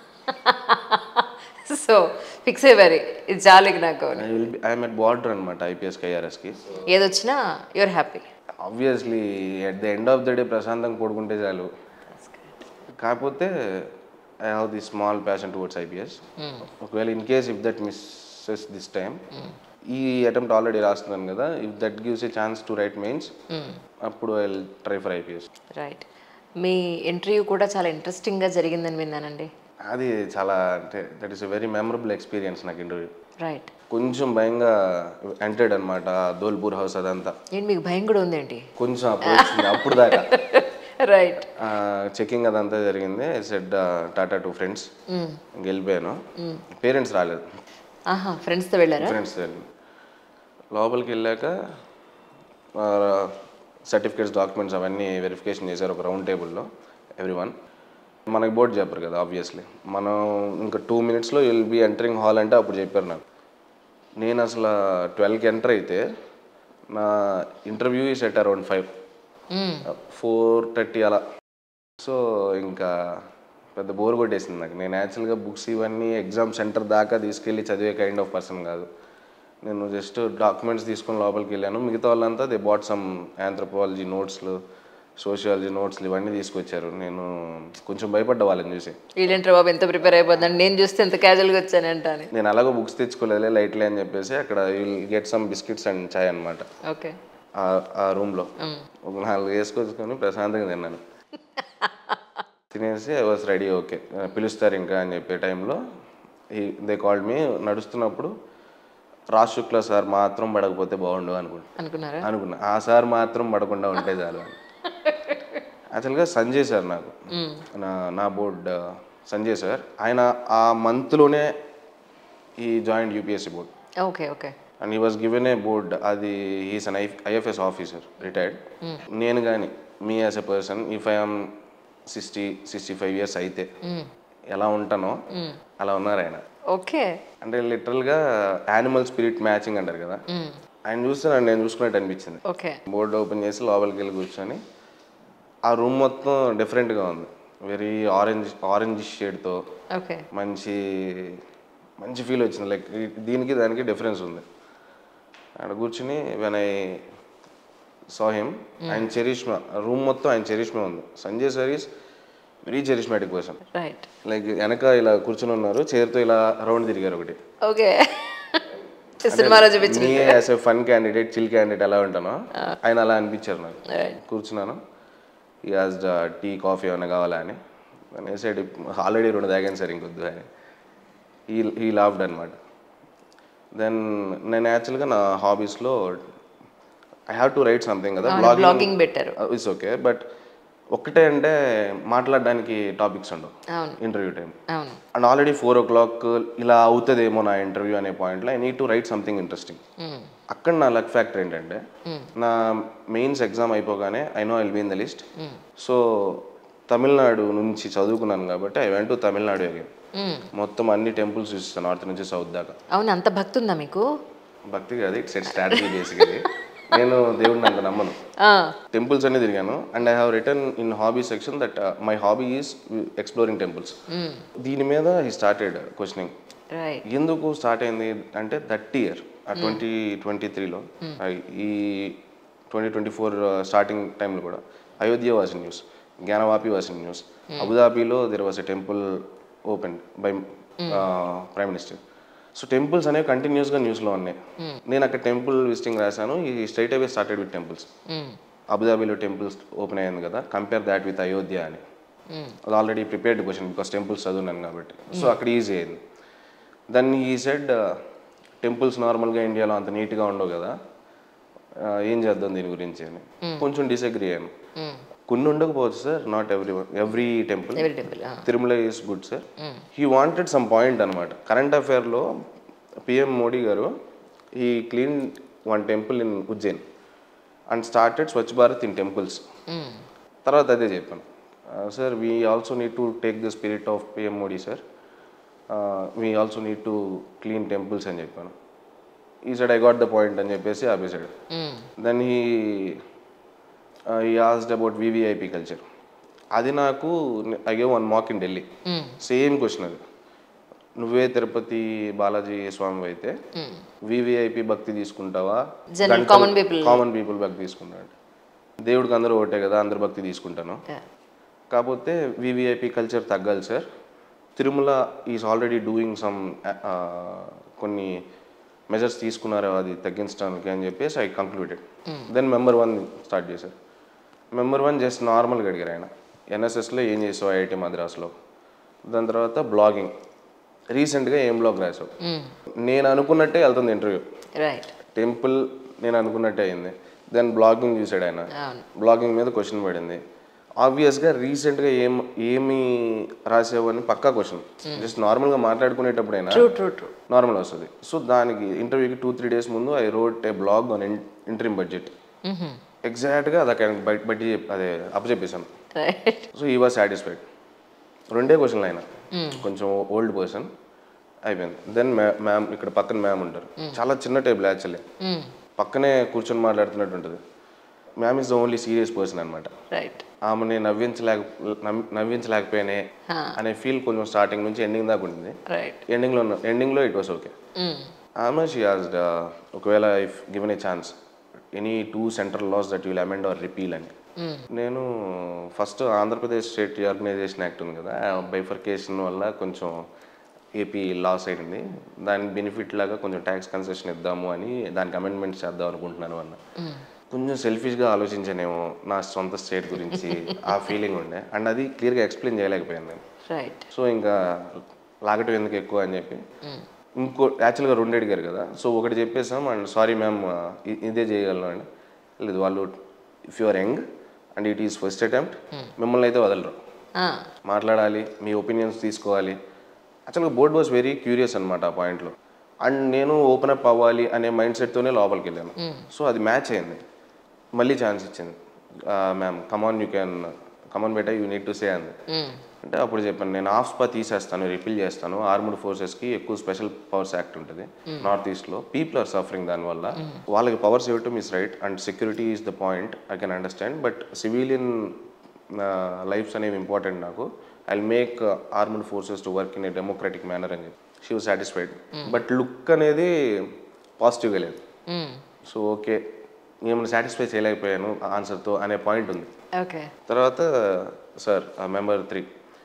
సో ఫిక్స్ అయ్యారు ఇది చాలు ఇక నాకు I will be I'm at border అనమాట ఐపీఎస్కి ఐఆర్ఎస్కి ఏదొచ్చినా your happy obviously at the end of the day ప్రశాంతంగా పడుకుంటే చాలు కాకపోతే I have the small passion towards IPS ఒకవేళ in case if that misses this time ఈ అటెంప్ట్ ఆల్రెడీ రాస్తున్నాను కదా if that gives a chance to write mains అప్పుడు I try for IPS right మీ ఇంటర్వ్యూ కూడా చాలా ఇంట్రెస్టింగ్గా జరిగిందని విన్నానండి అది చాలా అంటే that is a very memorable experience నాకు ఇంటర్వ్యూ రైట్ కొంచెం భయంగా ఎంటెడ్ అనమాట ధోల్పూర్ హౌస్ అదంతా ఏంటి మీకు భయం కూడా ఉందేంటి కొంచెం అప్పుడు వచ్చింది అప్పుడు దాకా రైట్ చెకింగ్ అదంతా జరిగింది సెడ్ టాటా టు ఫ్రెండ్స్ వెళ్ళిపోయాను పేరెంట్స్ రాలేదు ఆహా ఫ్రెండ్స్తో వెళ్ళారా ఫ్రెండ్స్ లోపలికి వెళ్ళాక సర్టిఫికేట్స్ డాక్యుమెంట్స్ అవన్నీ వెరిఫికేషన్ చేశారు ఒక రౌండ్ టేబుల్లో ఎవ్రీ వన్ మనకి బోర్డు చెప్పరు కదా ఆబ్వియస్లీ మనం ఇంకా టూ మినిట్స్లో విల్ బి ఎంటరింగ్ హాల్ అంటే అప్పుడు చెప్పారు నాకు నేను అసలు ట్వెల్వ్కి ఎంటర్ అయితే నా ఇంటర్వ్యూ ఈ set around five four thirty అలా సో ఇంకా పెద్ద బోర్ కొట్టేసింది నాకు నేను యాక్చువల్గా బుక్స్ ఇవన్నీ ఎగ్జామ్ సెంటర్ దాకా తీసుకెళ్ళి చదివే కైండ్ ఆఫ్ పర్సన్ కాదు నేను జస్ట్ డాక్యుమెంట్స్ తీసుకొని లోపలికి వెళ్ళాను మిగతా వాళ్ళంతా దే బాట్ సమ్ ఆంథ్రపాలజీ నోట్స్లు సోషియాలజీ నోట్స్లు ఇవన్నీ తీసుకొచ్చారు నేను కొంచెం భయపడ్డా వాళ్ళని చూసి వీళ్ళంటారు బాబు ఎంత ప్రిపేర్ అయిపోతుందండి నేను చూస్తే ఎంత క్యాజువల్గా వచ్చానంట అని నేను అలాగో బుక్స్ తెచ్చుకోలేదులే లైట్లే అని చెప్పేసి అక్కడ will get some biscuits and chai అనమాట ఓకే ఆ రూమ్లో ఒక నాలుగు వేసుకొచ్చుకొని ప్రశాంతంగా తిన్నాను తినేసి ఐ వాస్ రెడీ ఓకే పిలుస్తారు ఇంకా అని చెప్పే టైంలో ఈ దే కాల్డ్ మీ నడుస్తున్నప్పుడు రాజ్ శుక్లా సార్ మాత్రం పడకపోతే బాగుండు అనుకుంటా అనుకున్నారా అనుకున్నా ఆ సార్ మాత్రం పడకుండా ఉంటే చాలు అని యాక్చువల్గా సంజయ్ సార్ నాకు నా నా బోర్డ్ సంజయ్ సార్ ఆయన ఆ మంత్లోనే ఈ joint UPSC board okay okay and he was given a board అది he's an I IFS officer retired నేను కానీ me as a person if I'm sixty sixty five years అయితే ఎలా ఉంటానో అలా ఉన్నారు ఆయన ఓకే అంటే లిటరల్గా యానిమల్ స్పిరిట్ మ్యాచింగ్ అంటారు కదా ఆయన చూస్తే నన్ను నేను చూసుకున్నట్టు అనిపించింది ఓకే బోర్డు ఓపెన్ చేసి లోపలికి వెళ్ళి కూర్చొని ఆ రూమ్ మొత్తం డిఫరెంట్గా ఉంది వెరీ ఆరెంజ్ ఆరెంజ్ షేడ్తో ఓకే మంచి మంచి ఫీల్ వచ్చింది లైక్ దీనికి దానికి డిఫరెన్స్ ఉంది అక్కడ కూర్చుని వెన్ ఐ సా హిమ్ ఆయన చెరిష్మా రూమ్ మొత్తం ఆయన చెరిష్మా ఉంది Sanjay sir is very charismatic person right like వెనక ఇలా కూర్చుని ఉన్నారు చైర్తో ఇలా రౌండ్ తిరిగారు ఒకటి ఓకే సినిమాలో చూపించి me as a fun candidate chill candidate ఎలా ఉంటానో ఆయన అలా అనిపించారు నాకు రైట్ కూర్చున్నాను ఈ హాజ్ టీ కాఫీ ఏమైనా కావాలా అని నేను సైడ్ ఆల్రెడీ రెండు తాగాను సార్ ఇంకొద్దు అని ఈ ఈ లాఫ్డ్ అనమాట దెన్ నేను యాక్చువల్గా నా హాబీస్లో I have to write something కదా బ్లాగింగ్ పెట్టారు ఇట్స్ ఓకే బట్ ఒక్కటే అంటే మాట్లాడడానికి టాపిక్స్ ఉండవు అవును ఇంటర్వ్యూ టైం అవును and already four o'clock ఇలా అవుతుందేమో నా ఇంటర్వ్యూ అనే పాయింట్లో I need to write something interesting hmm. అక్కడ నా లక్ ఫ్యాక్టర్ ఏంటంటే నా మెయిన్స్ ఎగ్జామ్ అయిపోగానే I know I'll be in the list so Tamil Nadu నుంచి చదువుకున్నాను కాబట్టి I went to Tamil Nadu again మ్మ్. మొత్తం అన్ని టెంపుల్స్ చూస్తాను నార్త్ నుంచి సౌత్ దాకా అవును అంత భక్తి ఉందా మీకు భక్తి కాదు ఇట్స్ ఎట్ స్ట్రాటజీ బేసికలీ నేను దేవుడిని అంత నమ్మను ఆ, టెంపుల్స్ అన్ని తిరిగాను and I have written in hobby section that my hobby is exploring temples hmm. దీని మీద ఈ స్టార్టెడ్ క్వశ్చనింగ్ రైట్ ఎందుకు స్టార్ట్ అయింది అంటే దట్ ఇయర్ ఆ ట్వంటీ ట్వంటీ త్రీలో ఈ ట్వంటీ ట్వంటీ ఫోర్ స్టార్టింగ్ టైంలో కూడా Ayodhya was in news Gyanvapi was in news అబుదాబిలో there was a temple open by prime minister so temples అనేవి కంటిన్యూస్గా న్యూస్లో ఉన్నాయి నేను అక్కడ టెంపుల్ విజిటింగ్ రాశాను he straight away started with temples hmm. అబుదాబిలో టెంపుల్స్ ఓపెన్ అయ్యింది కదా కంపేర్ దాట్ విత్ అయోధ్య అని మ్మ్. అది already prepared question because temples చదువున్నాను కాబట్టి సో అక్కడ ఈజీ అయింది దెన్ ఈ సెడ్ టెంపుల్స్ నార్మల్గా ఇండియాలో అంత నీట్గా ఉండవు కదా ఆ, ఏం చేద్దాం దీని గురించి అని కొంచెం డిసగ్రీ అయ్యాను మ్మ్. కొన్ని ఉండకపోవచ్చు sir not every every temple ఎవరి టెంపుల్ ఆ. Tirumala is good sir he wanted some point అనమాట కరెంట్ అఫేర్లో PM Modi garu he clean one temple in Ujjain and started Swachh Bharat in temples hmm. తర్వాత అదే చెప్పాను sir we also need to take the spirit of PM Modi sir we also need to clean temples అని చెప్పాను he said I got the point అని చెప్పేసి ఆపేసాడు మ్మ్. Then he he asked about VVIP culture అది నాకు I gave one mock in Delhi hmm. Same question అది నువ్వే తిరుపతి బాలాజీ స్వామి అయితే మ్మ్. వివిఐపి భక్తి తీసుకుంటావా General common people. Common people భక్తి తీసుకుంటాడు దేవుడికి అందరూ ఒకటే కదా అందరు భక్తి తీసుకుంటాను Yeah. కాకపోతే వివిఐపి కల్చర్ తగ్గాలి sir Tirumala is already doing some కొన్ని మెజర్స్ తీసుకున్నారు అది తగ్గించడానికి అని చెప్పేసి I concluded then member one start చేశారు మెంబర్ వన్ జస్ట్ నార్మల్గా అడిగారు ఆయన ఎన్ఎస్ఎస్లో ఏం చేసావు ఐఐటి మద్రాస్లో దాని తర్వాత బ్లాగింగ్ రీసెంట్గా ఏం బ్లాగ్ రాసావు మ్మ్. నేను అనుకున్నట్టే వెళ్తుంది ఇంటర్వ్యూ రైట్ టెంపుల్ నేను అనుకున్నట్టే అయింది దెన్ బ్లాగింగ్ చూసాడు ఆయన అవును బ్లాగింగ్ మీద క్వశ్చన్ పడింది ఆబ్వియస్గా రీసెంట్గా ఏం ఏమి రాసావు అని పక్కా క్వశ్చన్ జస్ట్ నార్మల్గా మాట్లాడుకునేటప్పుడైనా ట్రూ ట్రూ ట్రూ నార్మల్ వస్తుంది సో దానికి ఇంటర్వ్యూకి టూ త్రీ డేస్ ముందు I wrote a blog on interim budget ఎగ్జాక్ట్గా అది అక్కడ బయట బట్టి అదే అప్పచెప్పేశాను right so he was satisfied రెండే క్వశ్చన్లు అయినా కొంచెం ఓల్డ్ పర్సన్ అయిపోయింది దెన్ మ్యామ్ ఇక్కడ పక్కన మ్యామ్ ఉంటారు చాలా చిన్న టేబుల్ యాక్చువల్లీ పక్కనే కూర్చొని మాట్లాడుతున్నట్టు ఉంటుంది ma'am is the only serious person అనమాట రైట్ ఆమెని నవ్వించలేక నవ్వి- నవ్వించలేకపోయానే అనే ఫీల్ కొంచెం స్టార్టింగ్ నుంచి ఎండింగ్ దాకా ఉంటుంది రైట్ ఎండింగ్లో ఎండింగ్లో ఇట్ వాస్ ఓకే ఆమె షీ హాజ్డ్ ఒకవేళ if given a chance any two central laws that you'll amend or repeal అని నేను first Andhra Pradesh state organisation act ఉంది కదా బైఫర్కేషన్ వల్ల కొంచెం ఏపీ లాస్ అయింది దాని బెనిఫిట్ లాగా కొంచెం ట్యాక్స్ కన్సెషన్ ఇద్దాము అని దానికి అమెండ్మెంట్స్ చేద్దాం అనుకుంటున్నాను అన్న కొంచెం సెల్ఫిష్గా ఆలోచించానేమో నా సొంత స్టేట్ గురించి ఆ ఫీలింగ్ ఉండే అండ్ అది క్లియర్గా ఎక్స్ప్లెయిన్ చేయలేకపోయాను నేను రైట్ సో ఇంకా లాగటం ఎందుకు ఎక్కువ అని చెప్పి ఇంకో యాక్చువల్గా రెండు అడిగారు కదా సో ఒకటి చెప్పేసాం అండ్ సారీ మ్యామ్ ఇదే చేయగలను అండి లేదు వాళ్ళు if you are young and it is first attempt మిమ్మల్ని అయితే వదలరు మాట్లాడాలి మీ ఒపీనియన్స్ తీసుకోవాలి యాక్చువల్గా బోర్డ్ వాజ్ వెరీ క్యూరియస్ అనమాట ఆ పాయింట్లో అండ్ నేను ఓపెన్ అప్ అవ్వాలి అనే మైండ్ సెట్తోనే లోపలికి వెళ్ళాను సో అది మ్యాచ్ అయింది మళ్ళీ ఛాన్స్ ఇచ్చింది ma'am come on you can come on better you need to say అంది అంటే అప్పుడు చెప్పాను నేను ఆఫ్ స్పా తీసేస్తాను రిపీల్ చేస్తాను ఆర్మ్డ్ ఫోర్సెస్కి ఎక్కువ స్పెషల్ పవర్స్ యాక్ట్ ఉంటుంది నార్త్ ఈస్ట్లో పీపుల్ ఆర్ సఫరింగ్ దానివల్ల వాళ్ళకి పవర్స్ ఇవ్వటం is right and security is the point I can understand but civilian lives అనేవి ఇంపార్టెంట్ నాకు I make armed forces to work in a democratic manner అని చెప్పి she was satisfied but look అనేది పాజిటివ్గా లేదు సో ఓకే మిమ్మల్ని satisfy చేయలేకపోయాను ఆన్సర్తో అనే పాయింట్ ఉంది ఓకే తర్వాత సార్ మెంబర్ త్రీ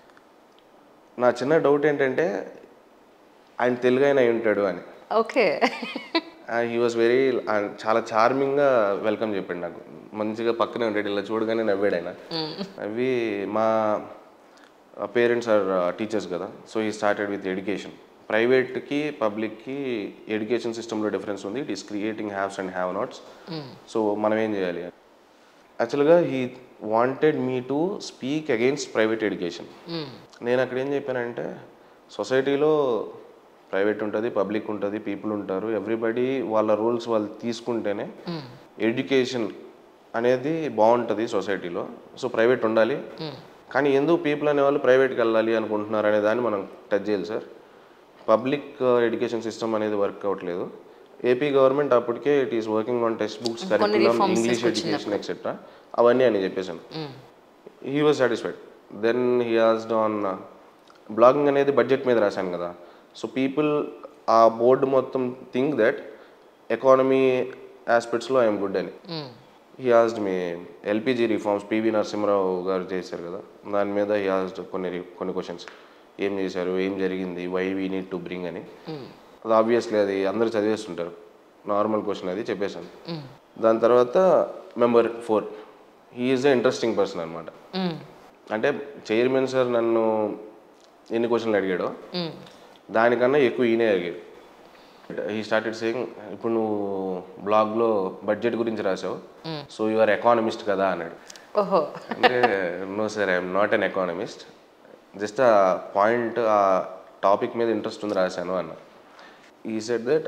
నా చిన్న డౌట్ ఏంటంటే ఆయన తెలుగు ఆయన అయి ఉంటాడు అని ఓకే హీ వాజ్ వెరీ చాలా చార్మింగ్గా వెల్కమ్ చెప్పాడు నాకు మంచిగా పక్కనే ఉంటాడు ఇలా చూడగానే నవ్వాడు ఆయన అవి మా పేరెంట్స్ ఆర్ టీచర్స్ కదా so he started with education ప్రైవేట్కి పబ్లిక్కి ఎడ్యుకేషన్ సిస్టంలో డిఫరెన్స్ ఉంది it is creating haves and have nots so మనం ఏం చేయాలి యాక్చువల్గా he wanted me to speak against private education నేను అక్కడ ఏం చెప్పానంటే సొసైటీలో ప్రైవేట్ ఉంటుంది పబ్లిక్ ఉంటుంది పీపుల్ ఉంటారు ఎవ్రీబడి వాళ్ళ రూల్స్ వాళ్ళు తీసుకుంటేనే ఎడ్యుకేషన్ అనేది బాగుంటుంది సొసైటీలో సో ప్రైవేట్ ఉండాలి కానీ ఎందుకు పీపుల్ అనేవాళ్ళు ప్రైవేట్కి వెళ్ళాలి అనుకుంటున్నారు అనే దాన్ని మనం టచ్ చేయాలి సార్ పబ్లిక్ ఎడ్యుకేషన్ సిస్టమ్ అనేది వర్క్ అవ్వట్లేదు ఏపీ గవర్నమెంట్ అప్పటికే it is working on text books curriculum English education etcetera అవన్నీ అని చెప్పేసాను he was satisfied then he asked on blogging అనేది బడ్జెట్ మీద రాశాను కదా సో పీపుల్ ఆ బోర్డు మొత్తం థింక్ దట్ ఎకానమీ ఆస్పెక్ట్స్లో ఐఎమ్ గుడ్ అని he asked me LPG reforms PV Narasimha Rao garu చేశారు కదా దాని మీద హీ హాజ్డ్ కొన్ని re- కొన్ని క్వశ్చన్స్ ఏం చేశారు ఏం జరిగింది why we need to bring అని అది ఆబ్వియస్లీ అది అందరూ చదివేస్తుంటారు నార్మల్ క్వశ్చన్ అది చెప్పేశాను దాని తర్వాత member four he is a interesting person అనమాట అంటే చైర్మన్ సార్ నన్ను ఎన్ని క్వశ్చన్లు అడిగాడో దానికన్నా ఎక్కువ ఈయనే అడిగాడు హీ స్టార్టెడ్ సేయింగ్ ఇప్పుడు నువ్వు బ్లాగ్లో బడ్జెట్ గురించి రాసావు సో యు ఆర్ ఎకానమిస్ట్ కదా అన్నాడు ఓహో అంటే no sir I'm not an economist just ఆ పాయింట్ ఆ టాపిక్ మీద ఇంట్రెస్ట్ ఉంది రాశాను అన్న ఈ సెట్ దట్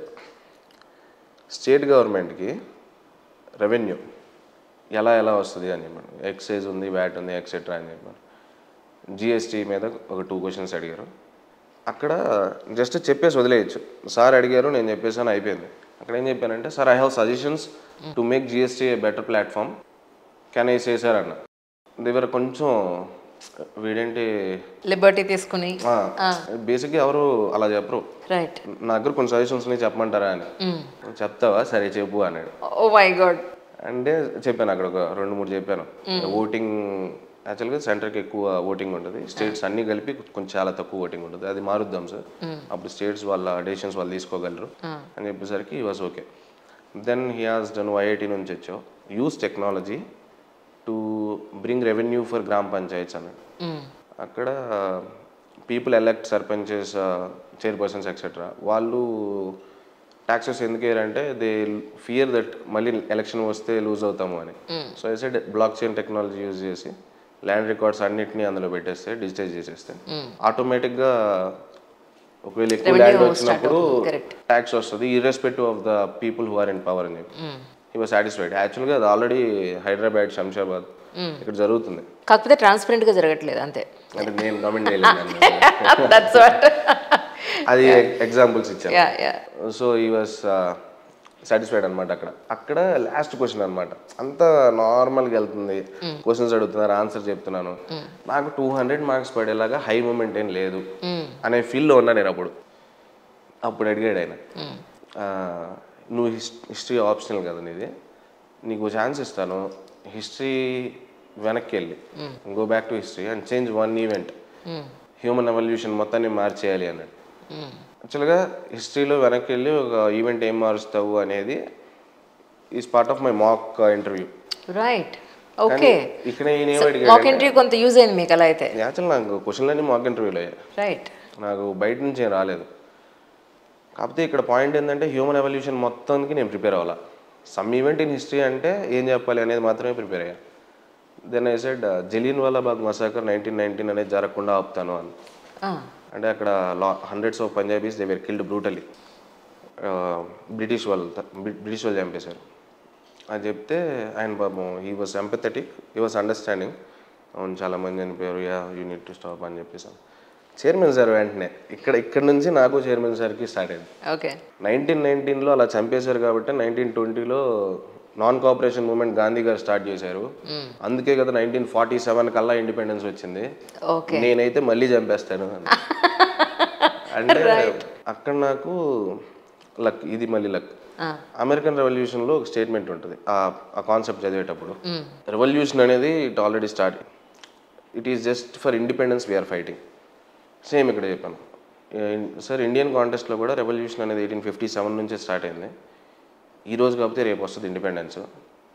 స్టేట్ గవర్నమెంట్కి రెవెన్యూ ఎలా ఎలా వస్తుంది అని చెప్పాను ఎక్సైజ్ ఉంది వ్యాట్ ఉంది ఎక్సెట్రా అని చెప్పాను జిఎస్టీ మీద ఒక టూ క్వశ్చన్స్ అడిగారు అక్కడ జస్ట్ చెప్పేసి వదిలేయచ్చు సార్ అడిగారు నేను చెప్పేసాను అయిపోయింది అక్కడ ఏం చెప్పానంటే sir I have suggestions to make GST a better platform can I say sir అన్న దగ్గర కొంచెం వీడేంటి లిబర్టీ తీసుకుని బేసిక్గా ఎవరు అలా చెప్పరు రైట్ నా దగ్గర కొన్ని సజెషన్స్ ఉన్నాయి చెప్పమంటారా అని చెప్తావా సరే చెప్పు అన్నాడు ఓ మై గాడ్ అంటే చెప్పాను అక్కడ ఒక రెండు మూడు చెప్పాను ఓటింగ్ యాక్చువల్గా సెంటర్కి ఎక్కువ ఓటింగ్ ఉంటుంది స్టేట్స్ అన్ని కలిపి కొంచెం చాలా తక్కువ ఓటింగ్ ఉంటుంది అది మారుద్దాం సార్ అప్పుడు స్టేట్స్ వాళ్ళ డెసిషన్స్ వాళ్ళు తీసుకోగలరు అని చెప్పేసరికి he was okay then he has done IIT నుంచి వచ్చావు use technology to bring revenue for grama panchayats అన్నాడు అక్కడ people elect sarpanches chairpersons etcetera వాళ్ళు ట్యాక్సెస్ ఎందుకు వేయరంటే దే ఫియర్ దట్ మళ్ళీ ఎలక్షన్ వస్తే లూజ్ అవుతాము అని so I said block chain technology use చేసి ల్యాండ్ రికార్డ్స్ అన్నిటిని అందులో పెట్టేస్తే డిజిటైజ్ చేసేస్తే ఆటోమేటిక్గా ఒకవేళ ఎక్కువ ల్యాండ్ వచ్చినప్పుడు ట్యాక్స్ వస్తుంది irrespective of the people who are in power అని చెప్పి హీ వాజ్ సాటిస్ఫైడ్ యాక్చువల్గా అది ఆల్రెడీ హైదరాబాద్ శంషాబాద్ ఇక్కడ జరుగుతుంది కాకపోతే ట్రాన్స్పరెంట్ గా జరగట్లేదు అంతే అంటే నేను కమెంట్ చేయలేదు దట్స్ వాట్ అది ఎగ్జాంపుల్స్ ఇచ్చాను yeah yeah so he was satisfied అనమాట అక్కడ అక్కడ లాస్ట్ క్వశ్చన్ అనమాట అంతా నార్మల్గా వెళ్తుంది క్వశ్చన్స్ అడుగుతున్నారు ఆన్సర్ చెప్తున్నాను నాకు టూ హండ్రెడ్ మార్క్స్ పడేలాగా హై మూమెంట్ ఏం లేదు అనే ఫీల్లో ఉన్నా నేను అప్పుడు అప్పుడు అడిగాడు ఆయన ఆ, నువ్వు హిస్టరీ ఆప్షనల్ కదా నీది నీకు ఛాన్స్ ఇస్తాను హిస్టరీ వెనక్కి వెళ్ళి go back to history and change one event human evolution మొత్తాన్ని మార్చేయాలి అన్నాడు యాక్చువల్గా హిస్టరీలో వెనక్కి వెళ్ళి ఒక ఈవెంట్ ఏం మారుస్తావు అనేది is part of my mock interview right okay ఇక్కడ ఈయన ఏం అడిగాడు మాక్ ఎంట్రీ కొంత యూజ్ అయింది మీకు అలా అయితే యాక్చువల్ నాకు క్వశ్చన్లన్నీ మాక్ ఇంటర్వ్యూలో అయ్యాయి రైట్ నాకు బయట నుంచి ఏం రాలేదు కాకపోతే ఇక్కడ పాయింట్ ఏంటంటే హ్యూమన్ ఎవల్యూషన్ మొత్తానికి నేను ప్రిపేర్ అవ్వాలా సమ్ ఈవెంట్ ఇన్ హిస్టరీ అంటే ఏం చెప్పాలి అనేది మాత్రమే ప్రిపేర్ అయ్యా then I said Jallianwala Bagh massacre nineteen nineteen అనేది జరగకుండా ఆపుతాను అని అంటే అక్కడ లా hundreds of Punjabis they were killed brutally British వాళ్ళు బ్రిటిష్ వాళ్ళు చంపేశారు అది చెప్తే ఆయన పాపం he was empathetic he was understanding అవును చాలా మంది చనిపోయారు యా యూనిట్ టు స్టాప్ అని చెప్పేసాను చైర్మన్ సార్ వెంటనే ఇక్కడ ఇక్కడ నుంచి నాకు చైర్మన్ సార్కి స్టార్ట్ అయింది ఓకే నైన్టీన్ నైన్టీన్లో అలా చంపేశారు కాబట్టి నైన్టీన్ ట్వంటీలో నాన్ కోఆపరేషన్ మూవ్మెంట్ గాంధీ గారు స్టార్ట్ చేశారు అందుకే కదా నైన్టీన్ ఫార్టీ సెవెన్ కల్లా ఇండిపెండెన్స్ వచ్చింది ఓకే నేనైతే మళ్ళీ చంపేస్తాను అని. అంటే అక్కడ నాకు లక్ ఇది మళ్ళీ లక్ అమెరికన్ రెవల్యూషన్లో ఒక స్టేట్మెంట్ ఉంటుంది ఆ ఆ కాన్సెప్ట్ చదివేటప్పుడు రెవల్యూషన్ అనేది it already start it is just for independence we are fighting same ఇక్కడ చెప్పాను సార్ ఇండియన్ కాంటెస్ట్లో కూడా రెవల్యూషన్ అనేది ఎయిటీన్ ఫిఫ్టీ సెవెన్ నుంచే స్టార్ట్ అయింది ఈ రోజు కాకపోతే రేపు వస్తుంది ఇండిపెండెన్స్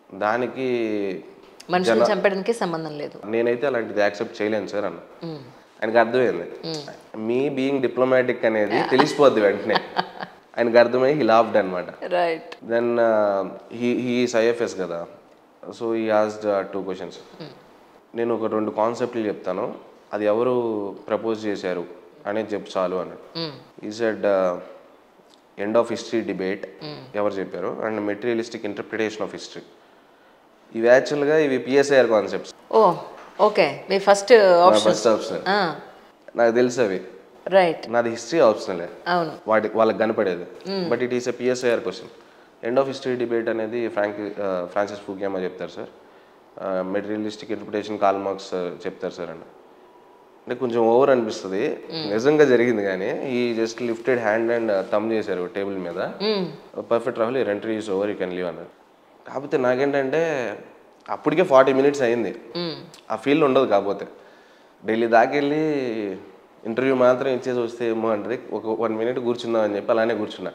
దానికి మనుషులను చంపడానికి సంబంధం లేదు నేనైతే అలాంటిది యాక్సెప్ట్ చేయలేను సార్ అన్న ఆయనకు అర్థమైంది మీ బీయింగ్ డిప్లొమాటిక్ అనేది తెలిసిపోద్ది వెంటనే ఆయనకు అర్థమై హీ లాఫ్డ్ అనమాట right then he he's IFS కదా so he asked two questions నేను ఒక రెండు కాన్సెప్ట్లు చెప్తాను అది ఎవరు ప్రపోజ్ చేశారు అనేది చెప్పు చాలు అన్నాడు he said end of history debate ఎవరు చెప్పారు and materialistic interpretation of history ఇవి యాక్చువల్గా ఇవి పిఎస్ఐఆర్ కాన్సెప్ట్స్ ఓ ఓకే మీ ఫస్ట్ ఆప్షన్ ఫస్ట్ ఆప్షన్ నాకు తెలుసు అవి రైట్ నాది హిస్టరీ ఆప్షనలే అవును వాటి వాళ్ళకి కనపడేది but it is a PSIR question end of history debate అనేది ఫ్రాంక్ ఫ్రాన్సిస్ ఫూకియామా చెప్తారు sir materialistic interpretation Karl Marx చెప్తారు సార్ అండి అంటే కొంచెం ఓవర్ అనిపిస్తుంది నిజంగా జరిగింది కానీ ఈ జస్ట్ లిఫ్టెడ్ హ్యాండ్ అండ్ తమ్ చేశారు టేబుల్ మీద perfect Rahul entry is over you can leave అన్నారు కాకపోతే నాకేంటంటే అప్పటికే ఫార్టీ మినిట్స్ అయింది ఆ ఫీల్ ఉండదు కాకపోతే ఢిల్లీ దాకా వెళ్ళి ఇంటర్వ్యూ మాత్రం ఇచ్చేసి వస్తే ఏమో అంటే ఒక వన్ మినిట్ కూర్చుందాం అని చెప్పి అలానే కూర్చున్నా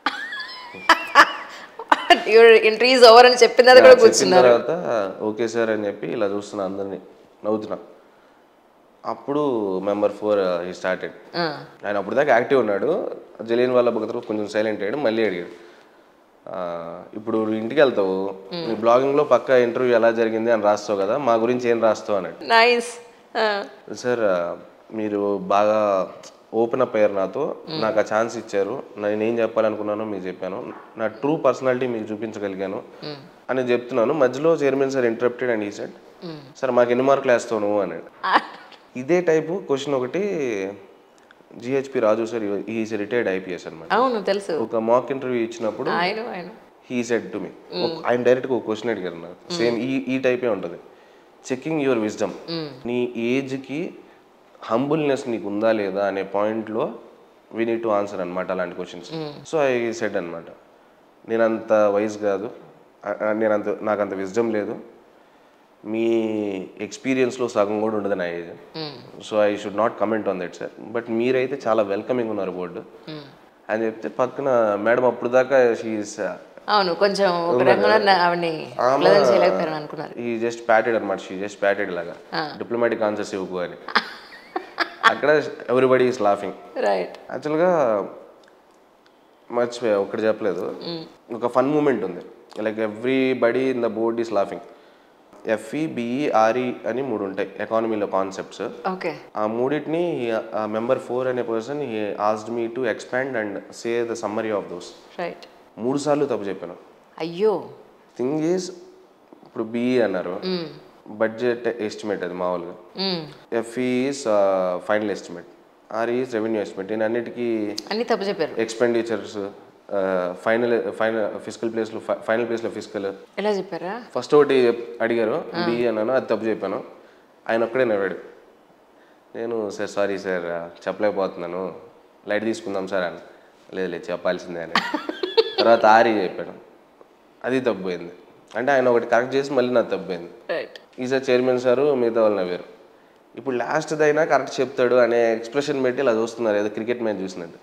ఇంట్రీస్ ఓవర్ అని చెప్పిన తర్వాత కూడా చెప్పిన తర్వాత ఓకే సార్ అని చెప్పి ఇలా చూస్తున్నా అందరినీ నవ్వుతున్నా అప్పుడు మెంబర్ ఫోర్ ఈ స్టార్టెడ్ ఆ, ఆయన అప్పుడు దాకా యాక్టివ్ ఉన్నాడు జలీన్ వాళ్ళ భగతలు కొంచెం సైలెంట్ అయ్యాడు మళ్ళీ అడిగాడు ఆ, ఇప్పుడు నువ్వు ఇంటికి వెళ్తావు నీ బ్లాగింగ్లో పక్క ఇంటర్వ్యూ ఎలా జరిగింది అని రాస్తావు కదా మా గురించి ఏం రాస్తావు అన్నాడు నైస్ ఆ, సార్ ఆ, మీరు బాగా ఓపెన్ అప్ అయ్యారు నాతో నాకు ఆ ఛాన్స్ ఇచ్చారు నేను ఏం చెప్పాలనుకున్నానో మీకు చెప్పాను నా ట్రూ పర్సనాలిటీ మీకు చూపించగలిగాను అని చెప్తున్నాను మధ్యలో chairman sir interrupted and he said sir మాకు ఎన్ని మార్కులు వేస్తావు నువ్వు అన్నాడు ఇదే టైపు క్వశ్చన్ ఒకటి GHP Raju sir is retired IPS అనమాట అవును తెలుసు ఒక మాక్ ఇంటర్వ్యూ ఇచ్చినప్పుడు ఆయన ఆయన హీ సెడ్ టు మీ ఆయన డైరెక్ట్గా ఒక క్వశ్చన్ అడిగారు నాకు సేమ్ ఈ ఈ టైపే ఉంటుంది చెకింగ్ యువర్ విజ్డమ్ నీ ఏజ్కి హంబుల్నెస్ నీకు ఉందా లేదా అనే పాయింట్లో వీ నీడ్ టు ఆన్సర్ అనమాట అలాంటి క్వశ్చన్స్ సో ఐ సెడ్ అనమాట నేను అంత వయసు కాదు ఆ- ఆ, నేను అంత నాకు అంత విజ్డమ్ లేదు మీ ఎక్స్పీరియన్స్లో సగం కూడా ఉండదు నా age so I should not comment on that sir but మీరైతే చాలా వెల్కమింగ్ ఉన్నారు బోర్డు అని చెప్తే పక్కన మేడం అప్పుడు దాకా షీఈస్ అవును కొంచెం ఒక రకంగా ఆవిడని ప్లెజెంట్ చేయలేకపోయారు అనుకున్నారు ఈ జస్ట్ ప్యాటెడ్ అనమాట షీ జస్ట్ ప్యాటెడ్ లాగా డిప్లొమాటిక్ ఆన్సర్స్ ఇవ్వకు అని అక్కడ ఎవ్రీబడి ఈస్ లాఫింగ్ రైట్ యాక్చువల్గా మర్చిపోయా ఒకటి చెప్పలేదు ఒక ఫన్ మూమెంట్ ఉంది like everybody in the board is laughing FE BE RE అని మూడు ఉంటాయి ఎకానమీలో కాన్సెప్ట్స్ ఓకే ఆ మూడింటిని మెంబర్ ఫోర్ అనే person he asked me to expand and say the summary of those right మూడు సార్లు తప్పు చెప్పాను అయ్యో థింగ్ ఈజ్ ఇప్పుడు బిఈ అన్నారు బడ్జెట్ ఎస్టిమేట్ అది మామూలుగా మ్మ్. FE is final estimate R is revenue estimate నేను అన్నిటికీ అన్ని తప్పు చెప్పారు ఎక్స్పెండిచర్స్ ఫైనల్ ఫైనల్ ఫిజికల్ ప్లేస్లో ఫైనల్ ప్లేస్లో ఫిజికల్ ఎలా చెప్పారా ఫస్ట్ ఒకటి అడిగారు బిఈ అన్నాను అది తప్పు చెప్పాను ఆయన ఒక్కడే నవ్వాడు నేను సార్ సారీ సార్ చెప్పలేకపోతున్నాను లైట్ తీసుకుందాం సార్ అని లేదు లేదు చెప్పాల్సిందే అని తర్వాత ఆరి చెప్పాడు అది తప్పిపోయింది అంటే ఆయన ఒకటి కరెక్ట్ చేసి మళ్ళీ నాకు తప్పిపోయింది రైట్ ఈసారి చైర్మన్ సారు మిగతా వాళ్ళు నవ్వారు ఇప్పుడు లాస్ట్ అయినా కరెక్ట్ చెప్తాడు అనే ఎక్స్ప్రెషన్ పెట్టి ఇలా చూస్తున్నారు ఏదో క్రికెట్ మ్యాచ్ చూసినట్టు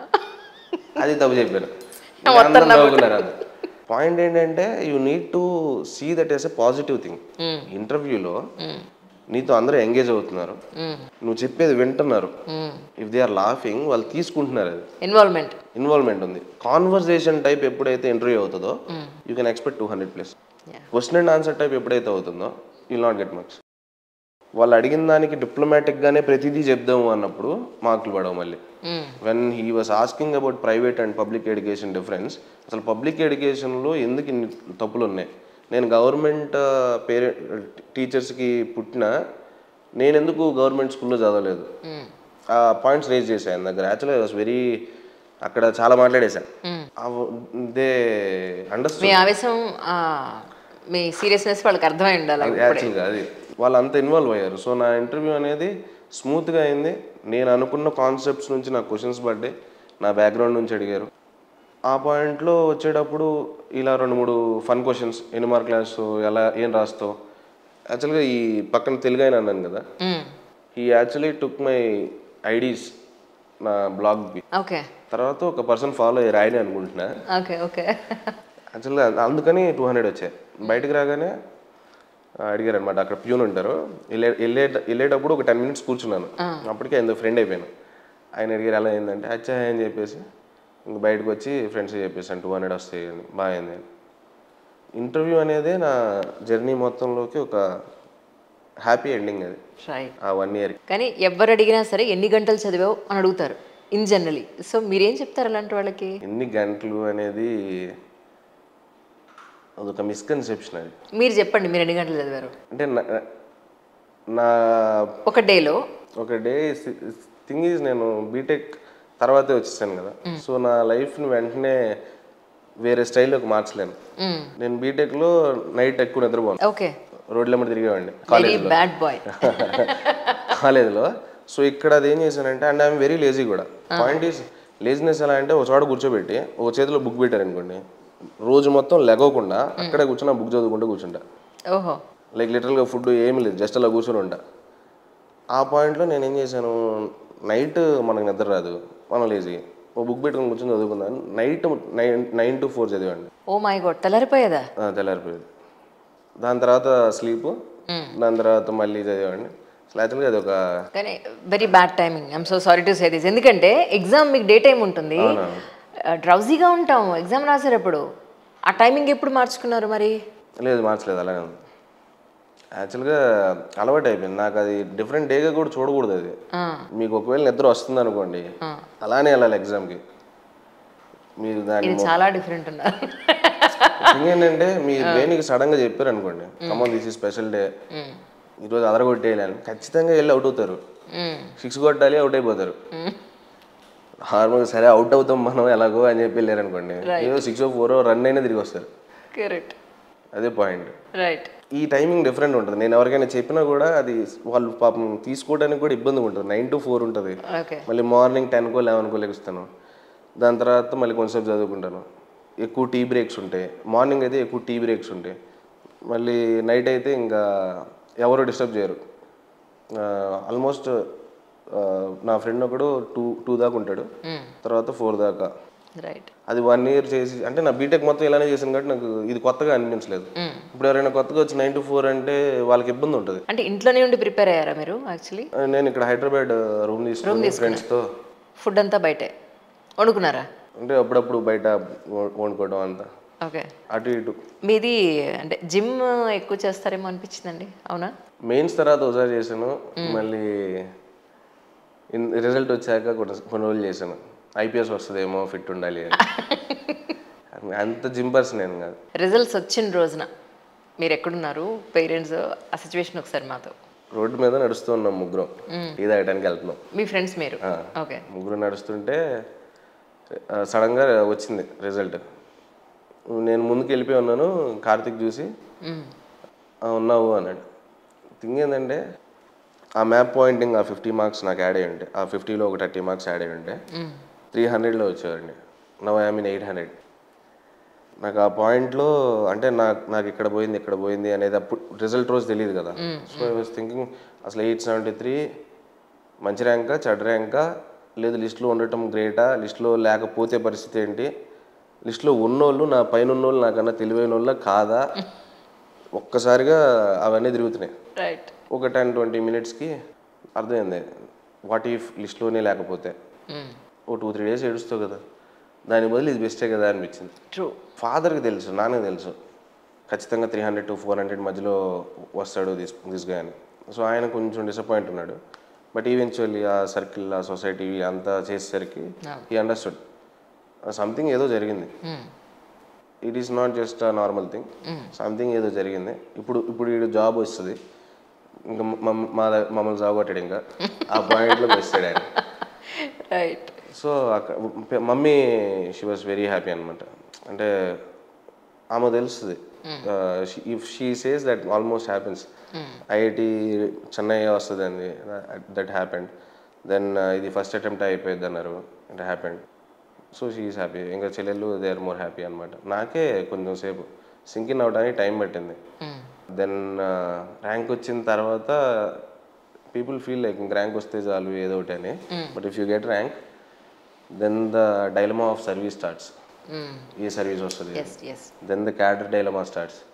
అది తప్పు చెప్పాను అందరూ నవ్వుకున్నారు అది పాయింట్ ఏంటంటే you need to see that as a positive thing ఇంటర్వ్యూలో నీతో అందరూ ఎంగేజ్ అవుతున్నారు నువ్వు చెప్పేది వింటున్నారు ఇఫ్ దే ఆర్ లాఫింగ్ వాళ్ళు తీసుకుంటున్నారు అది ఇన్వాల్వ్మెంట్ ఇన్వాల్వ్మెంట్ ఉంది కాన్వర్సేషన్ టైప్ ఎప్పుడైతే ఇంటర్వ్యూ అవుతుందో you can expect two hundred plus question and answer type ఎప్పుడైతే అవుతుందో యూ నాట్ గెట్ మార్క్స్ వాళ్ళు అడిగిన దానికి డిప్లొమాటిక్గానే ప్రతిదీ చెప్దాము అన్నప్పుడు మార్కులు పడవు మళ్ళీ when he was asking about private and public education difference అసలు పబ్లిక్ ఎడ్యుకేషన్లో ఎందుకు ఇన్ని తప్పులు ఉన్నాయి నేను గవర్నమెంట్ పేరెంట్ టీచర్స్కి పుట్టిన నేను ఎందుకు గవర్నమెంట్ స్కూల్లో చదవలేదు ఆ పాయింట్స్ రేజ్ చేశాను ఆయన దగ్గర యాక్చువల్లీ వాస్ వెరీ అక్కడ చాలా మాట్లాడేశాను దే అండర్స్టూడ్ మీ ఆవేశం ఆ, మీ సీరియస్నెస్ వాళ్ళకి అర్థమై ఉండాలి యాక్చువల్గా అది వాళ్ళు అంత ఇన్వాల్వ్ అయ్యారు సో నా ఇంటర్వ్యూ అనేది స్మూత్గా అయింది నేను అనుకున్న కాన్సెప్ట్స్ నుంచి నాకు క్వశ్చన్స్ పడ్డాయి నా బ్యాక్గ్రౌండ్ నుంచి అడిగారు ఆ పాయింట్లో వచ్చేటప్పుడు ఇలా రెండు మూడు ఫన్ క్వశ్చన్స్ ఎన్ని మార్క్ క్లాస్ ఎలా ఏం రాస్తావు యాక్చువల్గా ఈ పక్కన తెలుగు ఆయన అన్నాను కదా ఈ యాక్చువల్లీ టుక్ మై ఐడీస్ నా బ్లాగ్కి ఓకే తర్వాత ఒక పర్సన్ ఫాలో అయ్యారు ఆయన అనుకుంటున్నా ఓకే ఓకే యాక్చువల్గా అందుకని టూ హండ్రెడ్ వచ్చాయి బయటకు రాగానే అడిగారు అనమాట అక్కడ ప్యూన్ ఉంటారు వెళ్ళే వెళ్ళే వెళ్ళేటప్పుడు ఒక టెన్ మినిట్స్ కూర్చున్నాను అప్పటికే ఎందుకు ఫ్రెండ్ అయిపోయాను ఆయన అడిగారు ఎలా అయిందంటే అచ్చా అని చెప్పేసి ఇంక బయటకు వచ్చి ఫ్రెండ్స్ చెప్పేసాను టూ హండ్రెడ్ వస్తాయి అని బాగా అయింది అని ఇంటర్వ్యూ అనేది నా జర్నీ మొత్తంలోకి ఒక హ్యాపీ ఎండింగ్ అది రైట్ ఆ వన్ ఇయర్ కానీ ఎవరు అడిగినా సరే ఎన్ని గంటలు చదివావు అని అడుగుతారు ఇన్ జనరలీ సో మీరేం చెప్తారు అలాంటి వాళ్ళకి ఎన్ని గంటలు అనేది అదొక మిస్కన్సెప్షన్ అది మీరు చెప్పండి మీరు ఎన్ని గంటలు చదివారు అంటే నా- నా ఒక డేలో ఒక డే థింగ్ ఈజ్ నేను బీటెక్ తర్వాతే వచ్చేసాను కదా సో నా లైఫ్ని వెంటనే వేరే స్టైల్లోకి మార్చలేను నేను బీటెక్లో నైట్ ఎక్కువ నిద్రపోను ఓకే రోడ్ల మీద తిరిగేవాడిని వెరీ బ్యాడ్ బాయ్ కాలేజ్లో సో ఇక్కడ అది ఏం చేశానంటే అండ్ ఐఎమ్ వెరీ లేజీ కూడా పాయింట్ ఈస్ లేజినెస్ ఎలా అంటే ఒక చోట కూర్చోబెట్టి ఒక చేతిలో బుక్ పెట్టారు అనుకోండి రోజు మొత్తం లెగవకుండా అక్కడే కూర్చుని బుక్ చదువుకుంటూ కూర్చుంటా ఓహో లైక్ లిటరల్గా ఫుడ్ ఏమీ లేదు జస్ట్ అలా కూర్చొని ఉంటా ఆ పాయింట్లో నేను ఏం చేశాను నైట్ మనకు నిద్ర రాదు మనం లేజీ ఓ బుక్ పెట్టుకొని కూర్చొని చదువుకుందాం night nine nine to four చదివాండి ఓ మై గోడ్ తెల్లారిపోయేదా ఆ, తెల్లారిపోయేది దాని తర్వాత స్లీప్ దాని తర్వాత మళ్ళీ చదివాడిని అసలు యాక్చువల్గా అది ఒక కానీ very bad timing I'm so sorry to say this ఎందుకంటే ఎగ్జామ్ మీకు డే టైం ఉంటుంది డ్రౌజీగా ఉంటాం ఎగ్జామ్ రాసేటప్పుడు ఆ టైమింగ్ ఎప్పుడు మార్చుకున్నారు మరి లేదు మార్చలేదు అలాగే ఉంది యాక్చువల్గా అలవాటు అయిపోయింది నాకు అది డిఫరెంట్ డేగా కూడా చూడకూడదు అది ఆ, మీకు ఒకవేళ నిద్ర వస్తుంది అనుకోండి అలానే వెళ్ళాలి ఎగ్జామ్కి మీరు దాన్ని ఇది చాలా డిఫరెంట్ ఉన్నారు థింగ్ ఏంటంటే మీ బ్రెయిన్కి సడన్గా చెప్పారు అనుకోండి కమన్ దిస్ ఈ స్పెషల్ డే ఈరోజు అదరగొట్టేయాలని ఖచ్చితంగా వెళ్ళి అవుట్ అవుతారు మ్మ్. సిక్స్ కొట్టాలి అవుట్ అయిపోతారు నార్మల్గా సరే అవుట్ అవుతాం మనం ఎలాగో అని చెప్పి వెళ్ళారు అనుకోండి ఏదో సిక్స్ ఫోర్ రన్ అయినా తిరిగి వస్తారు కరెక్ట్ అదే పాయింట్ రైట్ ఈ టైమింగ్ డిఫరెంట్ ఉంటుంది నేను ఎవరికైనా చెప్పినా కూడా అది వాళ్ళు పాపం తీసుకోవడానికి కూడా ఇబ్బంది ఉంటుంది నైన్ టు ఫోర్ ఉంటుంది ఓకే మళ్ళీ మార్నింగ్ టెన్కో లెవెన్కో లెగుస్తాను దాని తర్వాత మళ్ళీ కొంచెంసేపు చదువుకుంటాను ఎక్కువ టీ బ్రేక్స్ ఉంటాయి మార్నింగ్ అయితే ఎక్కువ టీ బ్రేక్స్ ఉంటాయి మళ్ళీ నైట్ అయితే ఇంకా ఎవరు డిస్టర్బ్ చేయరు ఆల్మోస్ట్ నా ఫ్రెండ్ ఒకడు టూ టూ దాకా ఉంటాడు తర్వాత ఫోర్ దాకా రైట్ అది వన్ ఇయర్ చేసి అంటే నా బీటెక్ మొత్తం ఇలానే చేశాను కాబట్టి నాకు ఇది కొత్తగా అనిపించలేదు ఇప్పుడు ఎవరైనా కొత్తగా వచ్చి నైన్ టు ఫోర్ అంటే వాళ్ళకి ఇబ్బంది ఉంటుంది అంటే ఇంట్లోనే ఉండి ప్రిపేర్ అయ్యారా మీరు యాక్చువల్లీ నేను ఇక్కడ హైదరాబాద్ రూమ్ తీసుకుని ఫ్రెండ్స్తో ఫుడ్ అంతా బయటే వండుకున్నారా అంటే అప్పుడప్పుడు బయట వ- వండుకోవడం అంతా ఓకే అటు ఇటు మీది అంటే జిమ్ ఎక్కువ చేస్తారేమో అనిపించిందండి అవునా మెయిన్స్ తర్వాత ఒకసారి చేశాను మళ్ళీ రిజల్ట్ వచ్చాక కొన్ని కొన్ని రోజులు చేశాను ఐపీఎస్ వస్తుందేమో ఫిట్ ఉండాలి అని అంత జిమ్ పర్సన్ నేను కాదు రిజల్ట్స్ వచ్చిన రోజున మీరు ఎక్కడున్నారు పేరెంట్స్ ఆ సిచ్యువేషన్ ఒకసారి మాతో రోడ్డు మీద నడుస్తూ ఉన్నాం ముగ్గురం టీ తాగడానికి వెళ్తున్నాం మీ ఫ్రెండ్స్ మీరు ఓకే ముగ్గురు నడుస్తుంటే సడన్గా వచ్చింది రిజల్ట్ నేను ముందుకు వెళ్ళిపోయి ఉన్నాను కార్తిక్ చూసి "ఆ, ఉన్నావు అన్నాడు థింగ్ ఏంటంటే ఆ మ్యాప్ పాయింటింగ్ ఆ ఫిఫ్టీ మార్క్స్ నాకు యాడ్ అయ్యి ఉంటే ఆ ఫిఫ్టీలో ఒక థర్టీ మార్క్స్ యాడ్ అయ్యి ఉంటే త్రీ హండ్రెడ్లో వచ్చేవాడిని now I mean eight hundred నాకు ఆ పాయింట్లో అంటే నాకు నాకు ఇక్కడ పోయింది ఇక్కడ పోయింది అనేది అప్పుడు రిజల్ట్ రోజు తెలియదు కదా సో ఐ వాస్ థింకింగ్ అసలు ఎయిట్ సెవెంటీ త్రీ మంచి ర్యాంకా చెడ్డ ర్యాంకా లేదు లిస్టులో ఉండటం గ్రేటా లిస్టులో లేకపోతే పరిస్థితి ఏంటి లిస్టులో ఉన్నోళ్ళు నా పైన ఉన్నోళ్ళు నాకన్నా తెలివైన వాళ్ళ కాదా ఒక్కసారిగా అవన్నీ తిరుగుతున్నాయి రైట్ ఒక టెన్ ట్వంటీ మినిట్స్కి అర్థమైంది వాట్ ఈఫ్ లిస్ట్లోనే లేకపోతే ఓ టూ త్రీ డేస్ ఏడుస్తావు కదా దాని బదులు ఇది బెస్టే కదా అనిపించింది ట్రూ ఫాదర్కి తెలుసు నాన్నకి తెలుసు ఖచ్చితంగా three hundred to four hundred మధ్యలో వస్తాడు దిస్ దిస్ గా అని సో ఆయన కొంచెం డిసప్పాయింట్ ఉన్నాడు బట్ ఈవెన్చువల్లీ ఆ సర్కిల్ ఆ సొసైటీ అంతా చేసేసరికి ఈ అండర్స్టూడ్ సంథింగ్ ఏదో జరిగింది it is not just a normal thing something ఏదో జరిగింది ఇప్పుడు ఇప్పుడు వీడు జాబ్ వస్తుంది ఇంకా మమ్- మా ద- మమ్మల్ని జాబ్ కొట్టాడు ఇంకా ఆ పాయింట్లోకి వస్తాడు ఆయన రైట్ సో అక్క mummy she was very happy అనమాట అంటే ఆమె తెలుస్తుంది if she says that almost happens IIT Chennai వస్తుంది అండి దట్ హ్యాపెండ్ దెన్ ఇది ఫస్ట్ అటెంప్ట్ అయిపోయింది అన్నారు it happened so she's happy ఇంకా చెల్లెళ్ళు దే ఆర్ మోర్ హ్యాపీ అనమాట నాకే కొంచెం సేపు సింకిన్ అవడానికి టైం పట్టింది దెన్ ర్యాంక్ వచ్చిన తర్వాత పీపుల్ ఫీల్ లైక్ ఇంక ర్యాంక్ వస్తే చాలు ఏదో ఒకటి అని but if you get rank then the dilemma of service starts ఏ సర్వీస్ వస్తుంది yes yes then the cadre dilemma starts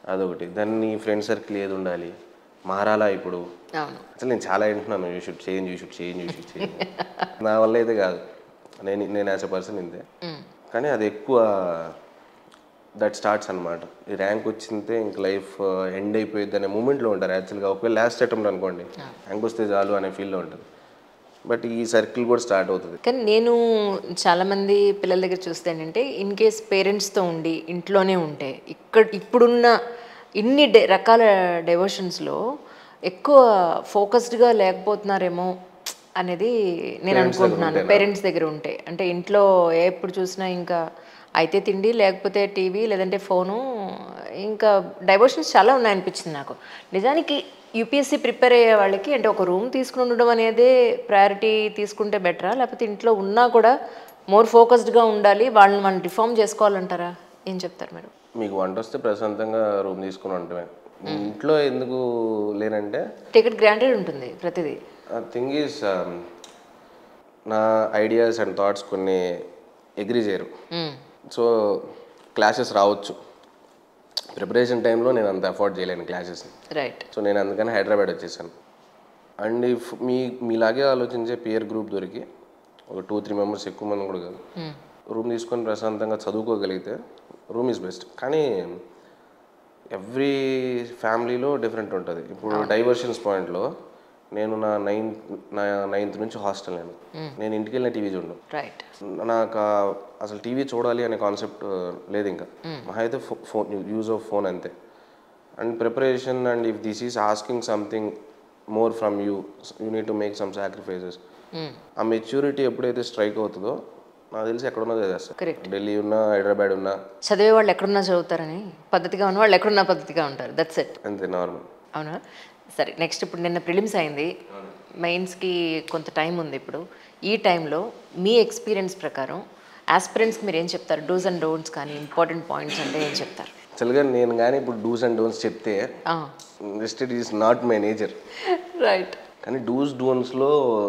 అదొకటి దాన్ని నీ ఫ్రెండ్ సర్కిల్ ఏది ఉండాలి మారాలా ఇప్పుడు అవును అసలు నేను చాలా వింటున్నాను you should change you should change you should change నా వల్ల అయితే కాదు నేను నేను యాజ్ ఎ పర్సన్ ఇంతే కానీ అది ఎక్కువ దట్ స్టార్ట్స్ అనమాట ఈ ర్యాంక్ వచ్చిందే ఇంక లైఫ్ ఎండ్ అయిపోయింది అనే మూమెంట్లో ఉంటారు యాక్చువల్గా ఒకవేళ లాస్ట్ అటెంప్ట్ అనుకోండి ర్యాంక్ వస్తే చాలు అనే ఫీల్లో ఉంటుంది బట్ ఈ సర్కిల్ కూడా స్టార్ట్ అవుతుంది కానీ నేను చాలామంది పిల్లల దగ్గర చూస్తే ఏంటంటే ఇన్ కేస్ పేరెంట్స్తో ఉండి ఇంట్లోనే ఉంటే ఇక్కడ ఇప్పుడున్న ఇన్ని డె రకాల డెవోషన్స్లో ఎక్కువ ఫోకస్డ్గా లేకపోతున్నారేమో అనేది నేను అనుకుంటున్నాను పేరెంట్స్ దగ్గర ఉంటే అంటే ఇంట్లో ఎప్పుడు చూసినా ఇంకా అయితే తిండి లేకపోతే టీవీ లేదంటే ఫోను ఇంకా డైవర్షన్స్ చాలా ఉన్నాయనిపించింది నాకు నిజానికి యూపీఎస్సీ ప్రిపేర్ అయ్యే వాళ్ళకి అంటే ఒక రూమ్ తీసుకుని ఉండడం అనేదే ప్రయారిటీ తీసుకుంటే బెటరా లేకపోతే ఇంట్లో ఉన్నా కూడా మోర్ ఫోకస్డ్గా ఉండాలి వాళ్ళని మనం రిఫార్మ్ చేసుకోవాలంటారా ఏం చెప్తారు మీరు మీకు వంట వస్తే ప్రశాంతంగా రూమ్ తీసుకుని ఉండటమే ఇంట్లో ఎందుకు లేనంటే టికెట్ గ్రాంటెడ్ ఉంటుంది ప్రతిదీ థింగ్ ఈజ్ నా ఐడియాస్ అండ్ థాట్స్ కొన్ని ఎగ్రీ చేయరు సో క్లాసెస్ రావచ్చు ప్రిపరేషన్ టైంలో నేను అంత అఫోర్డ్ చేయలేను క్లాసెస్ని రైట్ సో నేను అందుకని హైదరాబాద్ వచ్చేసాను అండ్ ఇఫ్ మీ మీలాగే ఆలోచించే పియర్ గ్రూప్ దొరికి ఒక టూ త్రీ మెంబర్స్ ఎక్కువ మంది కూడా కాదు రూమ్ తీసుకొని ప్రశాంతంగా చదువుకోగలిగితే రూమ్ ఈజ్ బెస్ట్ కానీ ఎవ్రీ ఫ్యామిలీలో డిఫరెంట్ ఉంటుంది ఇప్పుడు డైవర్షన్స్ పాయింట్లో నేను నా నైన్త్ నా నైన్త్ నుంచి హాస్టల్ నేను నేను ఇంటికి వెళ్ళిన టీవీ చూడను రైట్ నాకు ఆ అసలు టీవీ చూడాలి అనే కాన్సెప్ట్ లేదు ఇంకా మహా అయితే ఫోన్ యూజ్ ఆఫ్ ఫోన్ అంతే and preparation and if this is asking something more from you you need to make some sacrifices ఆ మెచ్యూరిటీ ఎప్పుడైతే స్ట్రైక్ అవుతుందో నాకు తెలిసి ఎక్కడున్నా చదివేస్తా Correct. ఢిల్లీ ఉన్నా హైదరాబాద్ ఉన్నా చదివే వాళ్ళు ఎక్కడున్నా చదువుతారని పద్ధతిగా ఉన్న వాళ్ళు ఎక్కడున్నా పద్ధతిగా ఉంటారు దట్స్ ఇట్ అంతే నార్మల్ అవునా సరే నెక్స్ట్ ఇప్పుడు నిన్న ప్రిలిమ్స్ అయింది మెయిన్స్కి కొంత టైం ఉంది ఇప్పుడు ఈ టైంలో మీ ఎక్స్పీరియన్స్ ప్రకారం ఆస్పిరెంట్స్కి మీరు ఏం చెప్తారు డూస్ అండ్ డోంట్స్ కానీ ఇంపార్టెంట్ పాయింట్స్ అంటే ఏం చెప్తారు యాక్చువల్గా నేను కానీ ఇప్పుడు డూస్ అండ్ డోన్స్ చెప్తే just it is not my nature right కానీ డూస్ డోన్స్లో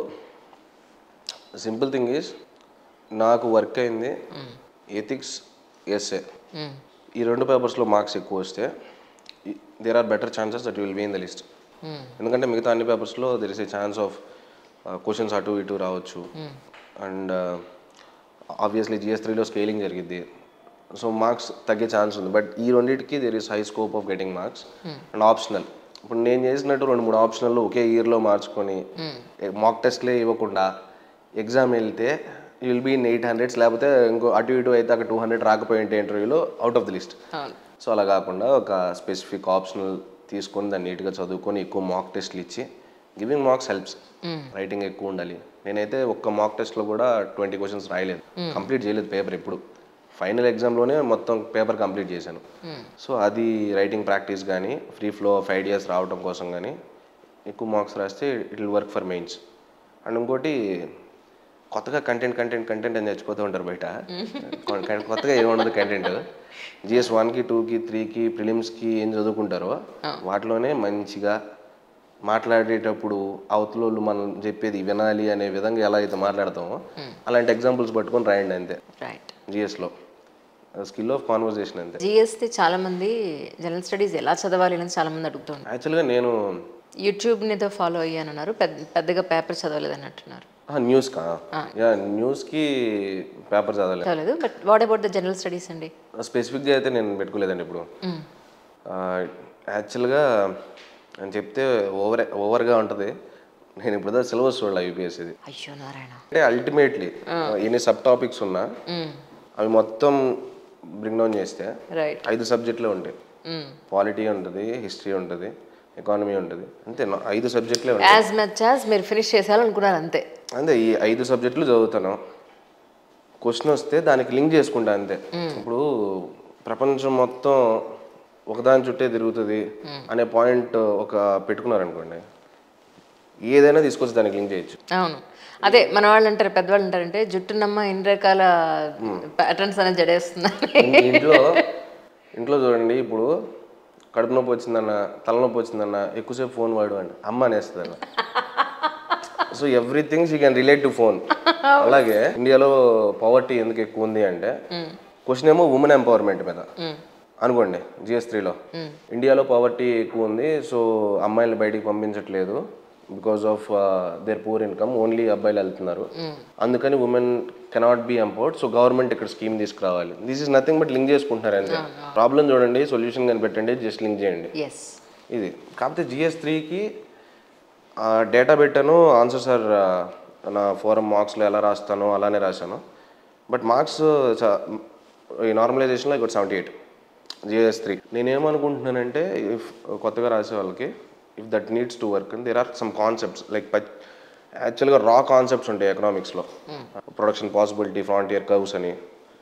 సింపుల్ థింగ్ ఈజ్ నాకు వర్క్ అయింది ఎథిక్స్ ఎస్ఏ ఈ రెండు పేపర్స్లో మార్క్స్ ఎక్కువ వస్తే there are better chances that will be in the list ఎందుకంటే మిగతా అన్ని పేపర్స్లో there is a chance of questions అటు ఇటు రావచ్చు అండ్ ఆబ్వియస్లీ జిఎస్ త్రీలో స్కేలింగ్ జరిగిద్ది సో మార్క్స్ తగ్గే ఛాన్స్ ఉంది బట్ ఈ రెండింటికి there is high scope of getting marks and optional ఇప్పుడు నేను చేసినట్టు రెండు మూడు ఆప్షనల్ ఒకే ఇయర్లో మార్చుకొని మాక్ టెస్ట్లే ఇవ్వకుండా ఎగ్జామ్ వెళ్తే will be in eight hundreds లేకపోతే ఇంకో అటు ఇటు అయితే అక్కడ టూ హండ్రెడ్ రాకపోయి ఉంటే ఇంటర్వ్యూలో అవుట్ ఆఫ్ ది లిస్ట్ అవును సో అలా కాకుండా ఒక స్పెసిఫిక్ ఆప్షనల్ తీసుకొని దాన్ని నీట్గా చదువుకొని ఎక్కువ మాక్ టెస్ట్లు ఇచ్చి గివింగ్ మార్క్స్ హెల్ప్స్ రైటింగ్ ఎక్కువ ఉండాలి నేనైతే ఒక్క మాక్ టెస్ట్లో కూడా ట్వంటీ క్వశ్చన్స్ రాయలేదు కంప్లీట్ చేయలేదు పేపర్ ఎప్పుడు ఫైనల్ ఎగ్జామ్లోనే మొత్తం పేపర్ కంప్లీట్ చేశాను సో అది రైటింగ్ ప్రాక్టీస్ కానీ ఫ్రీ ఫ్లో ఆఫ్ ఐడియాస్ రావడం కోసం కానీ ఎక్కువ మార్క్స్ రాస్తే it will work for mains and ఇంకోటి కొత్తగా కంటెంట్ కంటెంట్ కంటెంట్ అని చచ్చిపోతూ ఉంటారు బయట కొ- కొత్తగా ఏముండదు కంటెంట్ జిఎస్ వన్కి టూకి త్రీకి ప్రిలిమ్స్కి ఏం చదువుకుంటారో వాటిలోనే మంచిగా మాట్లాడేటప్పుడు అవతలోళ్ళు మనం చెప్పేది వినాలి అనే విధంగా ఎలా అయితే మాట్లాడతామో అలాంటి ఎగ్జాంపుల్స్ పట్టుకొని రాయండి అంతే రైట్ జిఎస్లో స్కిల్ ఆఫ్ కాన్వర్జేషన్ అంతే జిఎస్టీ చాలామంది జనరల్ స్టడీస్ ఎలా చదవాలి అని చాలామంది అడుగుతున్నారు యాక్చువల్గా నేను యూట్యూబ్నితో ఫాలో అయ్యానన్నారు పెద్ద పెద్దగా పేపర్ చదవలేదు అన్నట్టున్నారు న్యూస్కా యా న్యూస్కి పేపర్ చదవలేదు చదవలేదు but what about the general studies అండి స్పెసిఫిక్గా అయితే నేను పెట్టుకోలేదండి ఇప్పుడు యాక్చువల్గా నేను చెప్తే ఓవర్ ఓవర్గా ఉంటుంది నేను ఇప్పుడు సిలబస్ చూడాలి యూపీఎస్సీది అయ్యో నారాయణ అంటే అల్టిమేట్లీ ఎన్ని సబ్ టాపిక్స్ ఉన్నా అవి మొత్తం బ్రింగ్ డౌన్ చేస్తే రైట్ ఐదు సబ్జెక్టులే ఉంటాయి పాలిటీ ఉంటుంది హిస్టరీ ఉంటుంది ఎకానమీ ఉంటుంది అంతే నా- ఐదు సబ్జెక్టులే ఉంటాయి యాజ్ మచ్ యాజ్ మీరు ఫినిష్ చేసేయాలనుకున్నారు అంతే అంతే ఈ ఐదు సబ్జెక్టులు చదువుతాను క్వశ్చన్ వస్తే దానికి లింక్ చేసుకుంటా అంతే ఇప్పుడు ప్రపంచం మొత్తం ఒకదాని చుట్టే తిరుగుతుంది అనే పాయింట్ ఒక పెట్టుకున్నారనుకోండి ఏదైనా తీసుకొచ్చి దానికి లింక్ చేయొచ్చు అవును అదే మన వాళ్ళు అంటారు పెద్దవాళ్ళు అంటారంటే జుట్టునమ్మ ఎన్ని రకాల ప్యాటర్న్స్ అనేది జడేస్తున్నారు ఇన్- ఇంట్లో ఇంట్లో చూడండి ఇప్పుడు కడుపు నొప్పి వచ్చిందన్న తలనొప్పి వచ్చిందన్న ఎక్కువసేపు ఫోన్ వాడు అండి అమ్మ అనేస్తుంది అన్న so everything she can relate to phone అలాగే ఇండియాలో పవర్టీ ఎందుకు ఎక్కువ ఉంది అంటే క్వశ్చన్ ఏమో ఉమెన్ ఎంపవర్మెంట్ మీద అనుకోండి జిఎస్ త్రీలో ఇండియాలో పవర్టీ ఎక్కువ ఉంది సో అమ్మాయిలు బయటికి పంపించట్లేదు because of their poor income only అబ్బాయిలు వెళ్తున్నారు అందుకని women cannot be empowered so government ఇక్కడ స్కీమ్ తీసుకురావాలి this is nothing but link చేసుకుంటున్నారు అంతే ప్రాబ్లం చూడండి సొల్యూషన్ కనిపెట్టండి జస్ట్ లింక్ చేయండి ఎస్ ఇది కాకపోతే జిఎస్ త్రీకి డేటా పెట్టాను ఆన్సర్ సార్ నా ఫోరం మార్క్స్లో ఎలా రాస్తానో అలానే రాశాను బట్ మార్క్స్ ఈ నార్మలైజేషన్లో ఇక్కడ సెవెంటీ ఎయిట్ జిఎస్ త్రీ నేనేమనుకుంటున్నానంటే ఇఫ్ కొత్తగా రాసే వాళ్ళకి if that needs to work there are some concepts like యాక్చువల్గా రా కాన్సెప్ట్స్ ఉంటాయి ఎకనామిక్స్లో ప్రొడక్షన్ పాసిబిలిటీ ఫ్రాంటియర్ కర్వ్స్ అని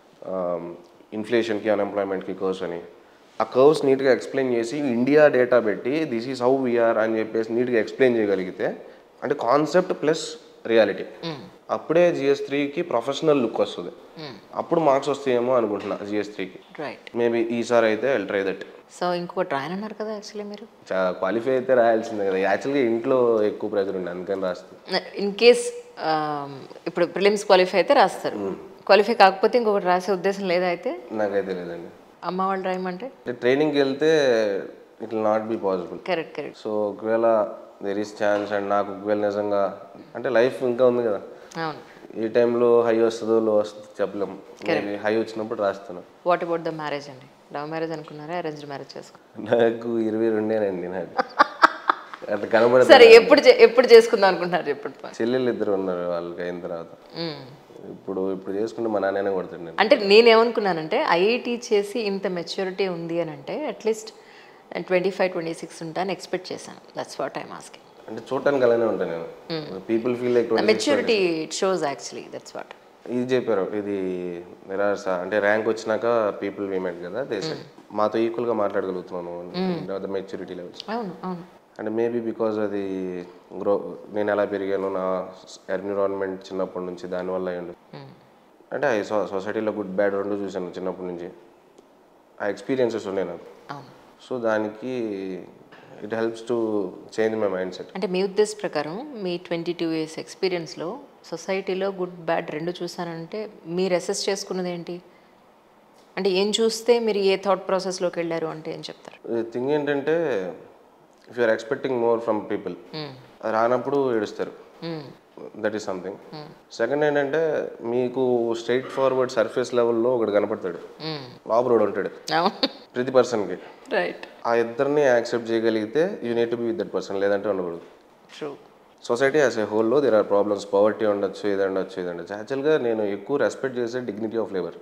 ఇన్ఫ్లేషన్కి అన్ఎంప్లాయ్మెంట్కి కర్వ్స్ అని ఆ కర్వ్స్ నీట్గా ఎక్స్ప్లెయిన్ చేసి ఇండియా డేటా పెట్టి దిస్ ఈస్ హౌ వీఆర్ అని చెప్పేసి నీట్గా ఎక్స్ప్లెయిన్ చేయగలిగితే అంటే కాన్సెప్ట్ ప్లస్ రియాలిటీ అప్పుడే జిఎస్ త్రీకి ప్రొఫెషనల్ లుక్ వస్తుంది అప్పుడు మార్క్స్ వస్తాయేమో అనుకుంటున్నా జిఎస్ త్రీకి రైట్ మేబీ ఈసారి అయితే ఐ ట్రై దట్ సో ఇంకొకటి రాయనన్నారు కదా యాక్చువల్లీ మీరు క్వాలిఫై అయితే రాయాల్సిందే కదా యాక్చువల్గా ఇంట్లో ఎక్కువ ప్రెజర్ ఉండే అందుకని రాస్తుంది ఇన్ కేస్ ఇప్పుడు ప్రిలిమ్స్ క్వాలిఫై అయితే రాస్తారు క్వాలిఫై కాకపోతే ఇంకొకటి రాసే ఉద్దేశం లేదా అయితే నాకైతే లేదండి అమ్మ వాళ్ళు రాయమంటే ట్రైనింగ్కి వెళ్తే it will not be possible correct correct so ఒకవేళ దెర్ ఈస్ ఛాన్స్ అండ్ నాకు ఒకవేళ నిజంగా అంటే లైఫ్ ఇంకా ఉంది కదా అవును ఏ టైంలో హై వస్తుందో లో వస్తుందో చెప్పలేం హై వచ్చినప్పుడు రాస్తాను వాట్ అబౌట్ ద మ్యారేజ్ అండి లవ్ మ్యారేజ్ అనుకున్నారా అరేంజ్ మ్యారేజ్ చేసుకో నాకు ఇరవై రెండేనండి నాకు అట్లా కనబడదు సరే ఎప్పుడు చే- ఎప్పుడు చేసుకుందాం అనుకుంటున్నారు ఎప్పుడు చెల్లెళ్ళు ఇద్దరు ఉన్నారు వాళ్ళకి అయిన తర్వాత ఇప్పుడు ఇప్పుడు చేసుకుంటే మా నాన్ననే కొడుతుండే అంటే నేనేమనుకున్నానంటే ఐఐటి చేసి ఇంత మెచ్యూరిటీ ఉంది అని అంటే at least twenty five twenty six ఉంటాను ఎక్స్పెక్ట్ చేశాను దట్స్ వాట్ ఐమ్ ఆస్కింగ్ అంటే చూడటానికి అలానే ఉంటాను నేను people feel like maturity it shows actually that's what ఇది చెప్పారు ఇది నిరాశ అంటే ర్యాంక్ వచ్చినాక పీపుల్ వీమెట్ కదా దేశ మాతో ఈక్వల్గా మాట్లాడగలుగుతున్నాను ద మెచ్యూరిటీ లెవెల్స్ అవును అవును అంటే మేబీ బికాజ్ అది గ్రో నేను ఎలా పెరిగాను నా ఎన్విరాన్మెంట్ చిన్నప్పటి నుంచి దానివల్ల అయ్యండి అంటే సో సొసైటీలో గుడ్ బ్యాడ్ రెండు చూశాను చిన్నప్పటి నుంచి ఆ ఎక్స్పీరియన్సెస్ ఉన్నాయి నాకు అవును సో దానికి it helps to change my mindset అంటే మీ ఉద్దేశ ప్రకారం మీ ట్వంటీ టూ ఇయర్స్ ఎక్స్పీరియన్స్లో సొసైటీలో గుడ్ బ్యాడ్ రెండు చూసానంటే మీరు అసెస్ చేసుకున్నది ఏంటి అంటే ఏం చూస్తే మీరు ఏ థాట్ ప్రాసెస్లోకి వెళ్ళారు అంటే ఏం చెప్తారు థింగ్ ఏంటంటే if you're expecting more from people రానప్పుడు ఏడుస్తారు దట్ ఈస్ సంథింగ్ సెకండ్ ఏంటంటే మీకు స్ట్రైట్ ఫార్వర్డ్ సర్ఫేస్ లెవెల్లో ఒకటి కనపడతాడు లోపల ఉంటాడు అవును ప్రతి పర్సన్కి రైట్ ఆ ఇద్దరిని యాక్సెప్ట్ చేయగలిగితే you need to be with that person లేదంటే ఉండకూడదు ట్రూ సొసైటీ యాజ్ ఏ హోల్లో దేర్ ఆర్ ప్రాబ్లమ్స్ పవర్టీ ఉండొచ్చు ఇది ఉండొచ్చు ఇది ఉండొచ్చు యాక్చువల్గా నేను ఎక్కువ రెస్పెక్ట్ చేసే డిగ్నిటీ ఆఫ్ లేబర్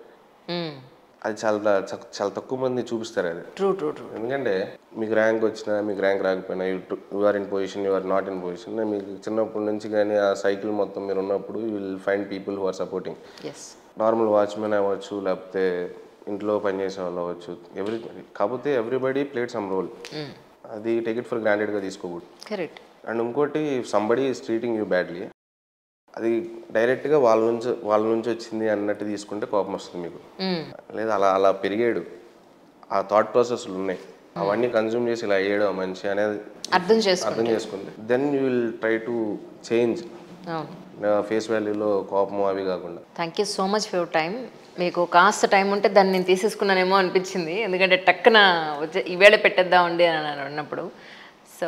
అది చాలా చ- చాలా తక్కువ మంది చూపిస్తారు అది ట్రూ ట్రూ ట్రూ ఎందుకంటే మీకు ర్యాంక్ వచ్చినా మీకు ర్యాంక్ రాకపోయినా you are in position you are not in position మీకు చిన్నప్పటి నుంచి కానీ ఆ సైకిల్ మొత్తం మీరు ఉన్నప్పుడు you will find people who are supporting us normal watchmen అవ్వచ్చు లేకపోతే ఇంట్లో పనిచేసే వాళ్ళు అవ్వచ్చు ఎవ్రీ కాకపోతే ఎవ్రీబడి ప్లేట్ సమ్ రోల్ అది టేక్ ఇట్ ఫర్ గ్రాంటెడ్గా తీసుకోకూడదు కరెక్ట్ అండ్ ఇంకోటి somebody is treating you badly అది డైరెక్ట్గా వాళ్ళ నుంచి వాళ్ళ నుంచి వచ్చింది అన్నట్టు తీసుకుంటే కోపం వస్తుంది మీకు లేదా అలా అలా పెరిగాడు ఆ థాట్ ప్రాసెస్లు ఉన్నాయి అవన్నీ కన్జ్యూమ్ చేసి ఇలా అయ్యాడు ఆ మనిషి అనేది అర్థం చేసుకో అర్థం చేసుకుంటే then you will try to change అవును ఫేస్ వాల్యూలో కోపం అవి కాకుండా thank you so much for your time మీకు కాస్త టైం ఉంటే దాన్ని నేను తీసేసుకున్నానేమో అనిపించింది ఎందుకంటే టక్కున వచ్చే ఈవేళ పెట్టేద్దామండి అని నేను అన్నప్పుడు సో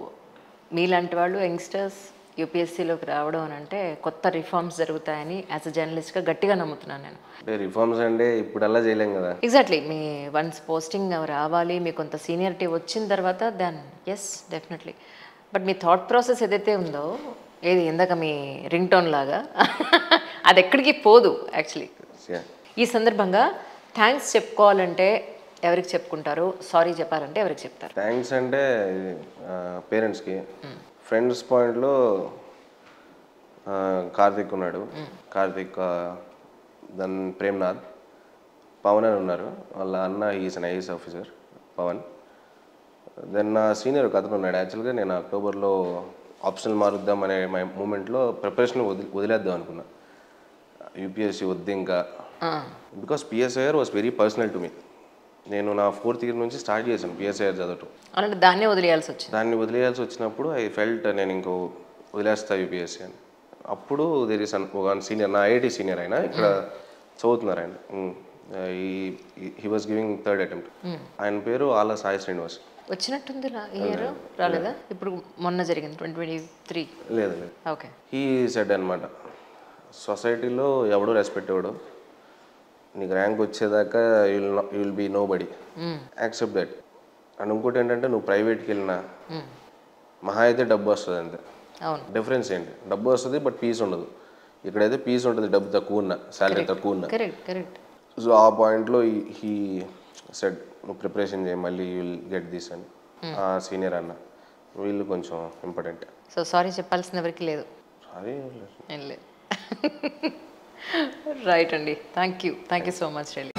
మీలాంటి వాళ్ళు యంగ్స్టర్స్ యూపీఎస్సీలోకి రావడం అని అంటే కొత్త రిఫార్మ్స్ జరుగుతాయని యాజ్ అ జర్నలిస్ట్గా గట్టిగా నమ్ముతున్నాను నేను అంటే రిఫార్మ్స్ అంటే ఇప్పుడు అలా చేయలేం కదా ఎగ్జాక్ట్లీ మీ వన్స్ పోస్టింగ్ రావాలి మీ కొంత సీనియరిటీ వచ్చిన తర్వాత దెన్ ఎస్ డెఫినెట్లీ బట్ మీ థాట్ ప్రాసెస్ ఏదైతే ఉందో ఏది ఇందాక మీ రింగ్ టోన్ లాగా అది ఎక్కడికి పోదు యాక్చువల్లీ Yeah. ఈ సందర్భంగా థ్యాంక్స్ చెప్పుకోవాలంటే ఎవరికి చెప్పుకుంటారు సారీ చెప్పాలంటే ఎవరికి చెప్తారు థ్యాంక్స్ అంటే పేరెంట్స్కి ఫ్రెండ్స్ పాయింట్లో కార్తిక్ ఉన్నాడు కార్తిక్ దన్ ప్రేమ్నాథ్ పవన్ అని ఉన్నారు వాళ్ళ అన్న is an IAS officer Pavan then నా సీనియర్ ఒక అతను ఉన్నాడు యాక్చువల్గా నేను అక్టోబర్లో ఆప్షనల్ మారుద్దాం అనే మై మూమెంట్లో ప్రిపరేషన్ వదిలి వదిలేద్దాం అనుకున్నా యూపీఎస్సీ వద్దు ఇంకా because PSIR was very personal to me నేను నా ఫోర్త్ ఇయర్ నుంచి స్టార్ట్ చేశాను పిఎస్ఐఆర్ చదవటం అలాంటి దాన్నే వదిలేయాల్సి వచ్చింది దాన్ని వదిలేయాల్సి వచ్చినప్పుడు ఐ ఫెల్ట్ నేను ఇంకో వదిలేస్తా యూపీఎస్సీ అని అప్పుడు దేర్ ఇస్ ఒక సీనియర్ నా ఐఐటి సీనియర్ ఆయన ఇక్కడ చదువుతున్నారు ఆయన he was giving third attempt ఆయన పేరు ఆల సాయి శ్రీనివాస్ వచ్చినట్టుంది ఇయర్ రాలేదా ఇప్పుడు మొన్న జరిగింది ట్వంటీ ట్వంటీ త్రీ లేదు లేదు ఓకే హీ సెడ్ అనమాట సొసైటీలో ఎవడు రెస్పెక్ట్ ఇవ్వడు నీకు ర్యాంక్ వచ్చేదాకా you'll you will be nobody accept that and ఇంకోటి ఏంటంటే నువ్వు ప్రైవేట్కి వెళ్ళినా మహా అయితే డబ్బు వస్తుంది అంతే అవును డిఫరెన్స్ ఏంటి డబ్బు వస్తుంది బట్ పీస్ ఉండదు ఇక్కడైతే పీస్ ఉంటుంది డబ్బు తక్కువ ఉన్నా శాలరీ తక్కువ ఉన్నా కరెక్ట్ కరెక్ట్ సో ఆ పాయింట్లో హీ సెడ్ నువ్వు ప్రిపరేషన్ చేయి మళ్ళీ యూ విల్ గెట్ దిస్ అని ఆ సీనియర్ అన్న వీళ్ళు కొంచెం ఇంపార్టెంట్ సో సారీ చెప్పాల్సిన ఎవరికి లేదు అది ఏం లేదు రైట్ అండి thank you thank you so much Relli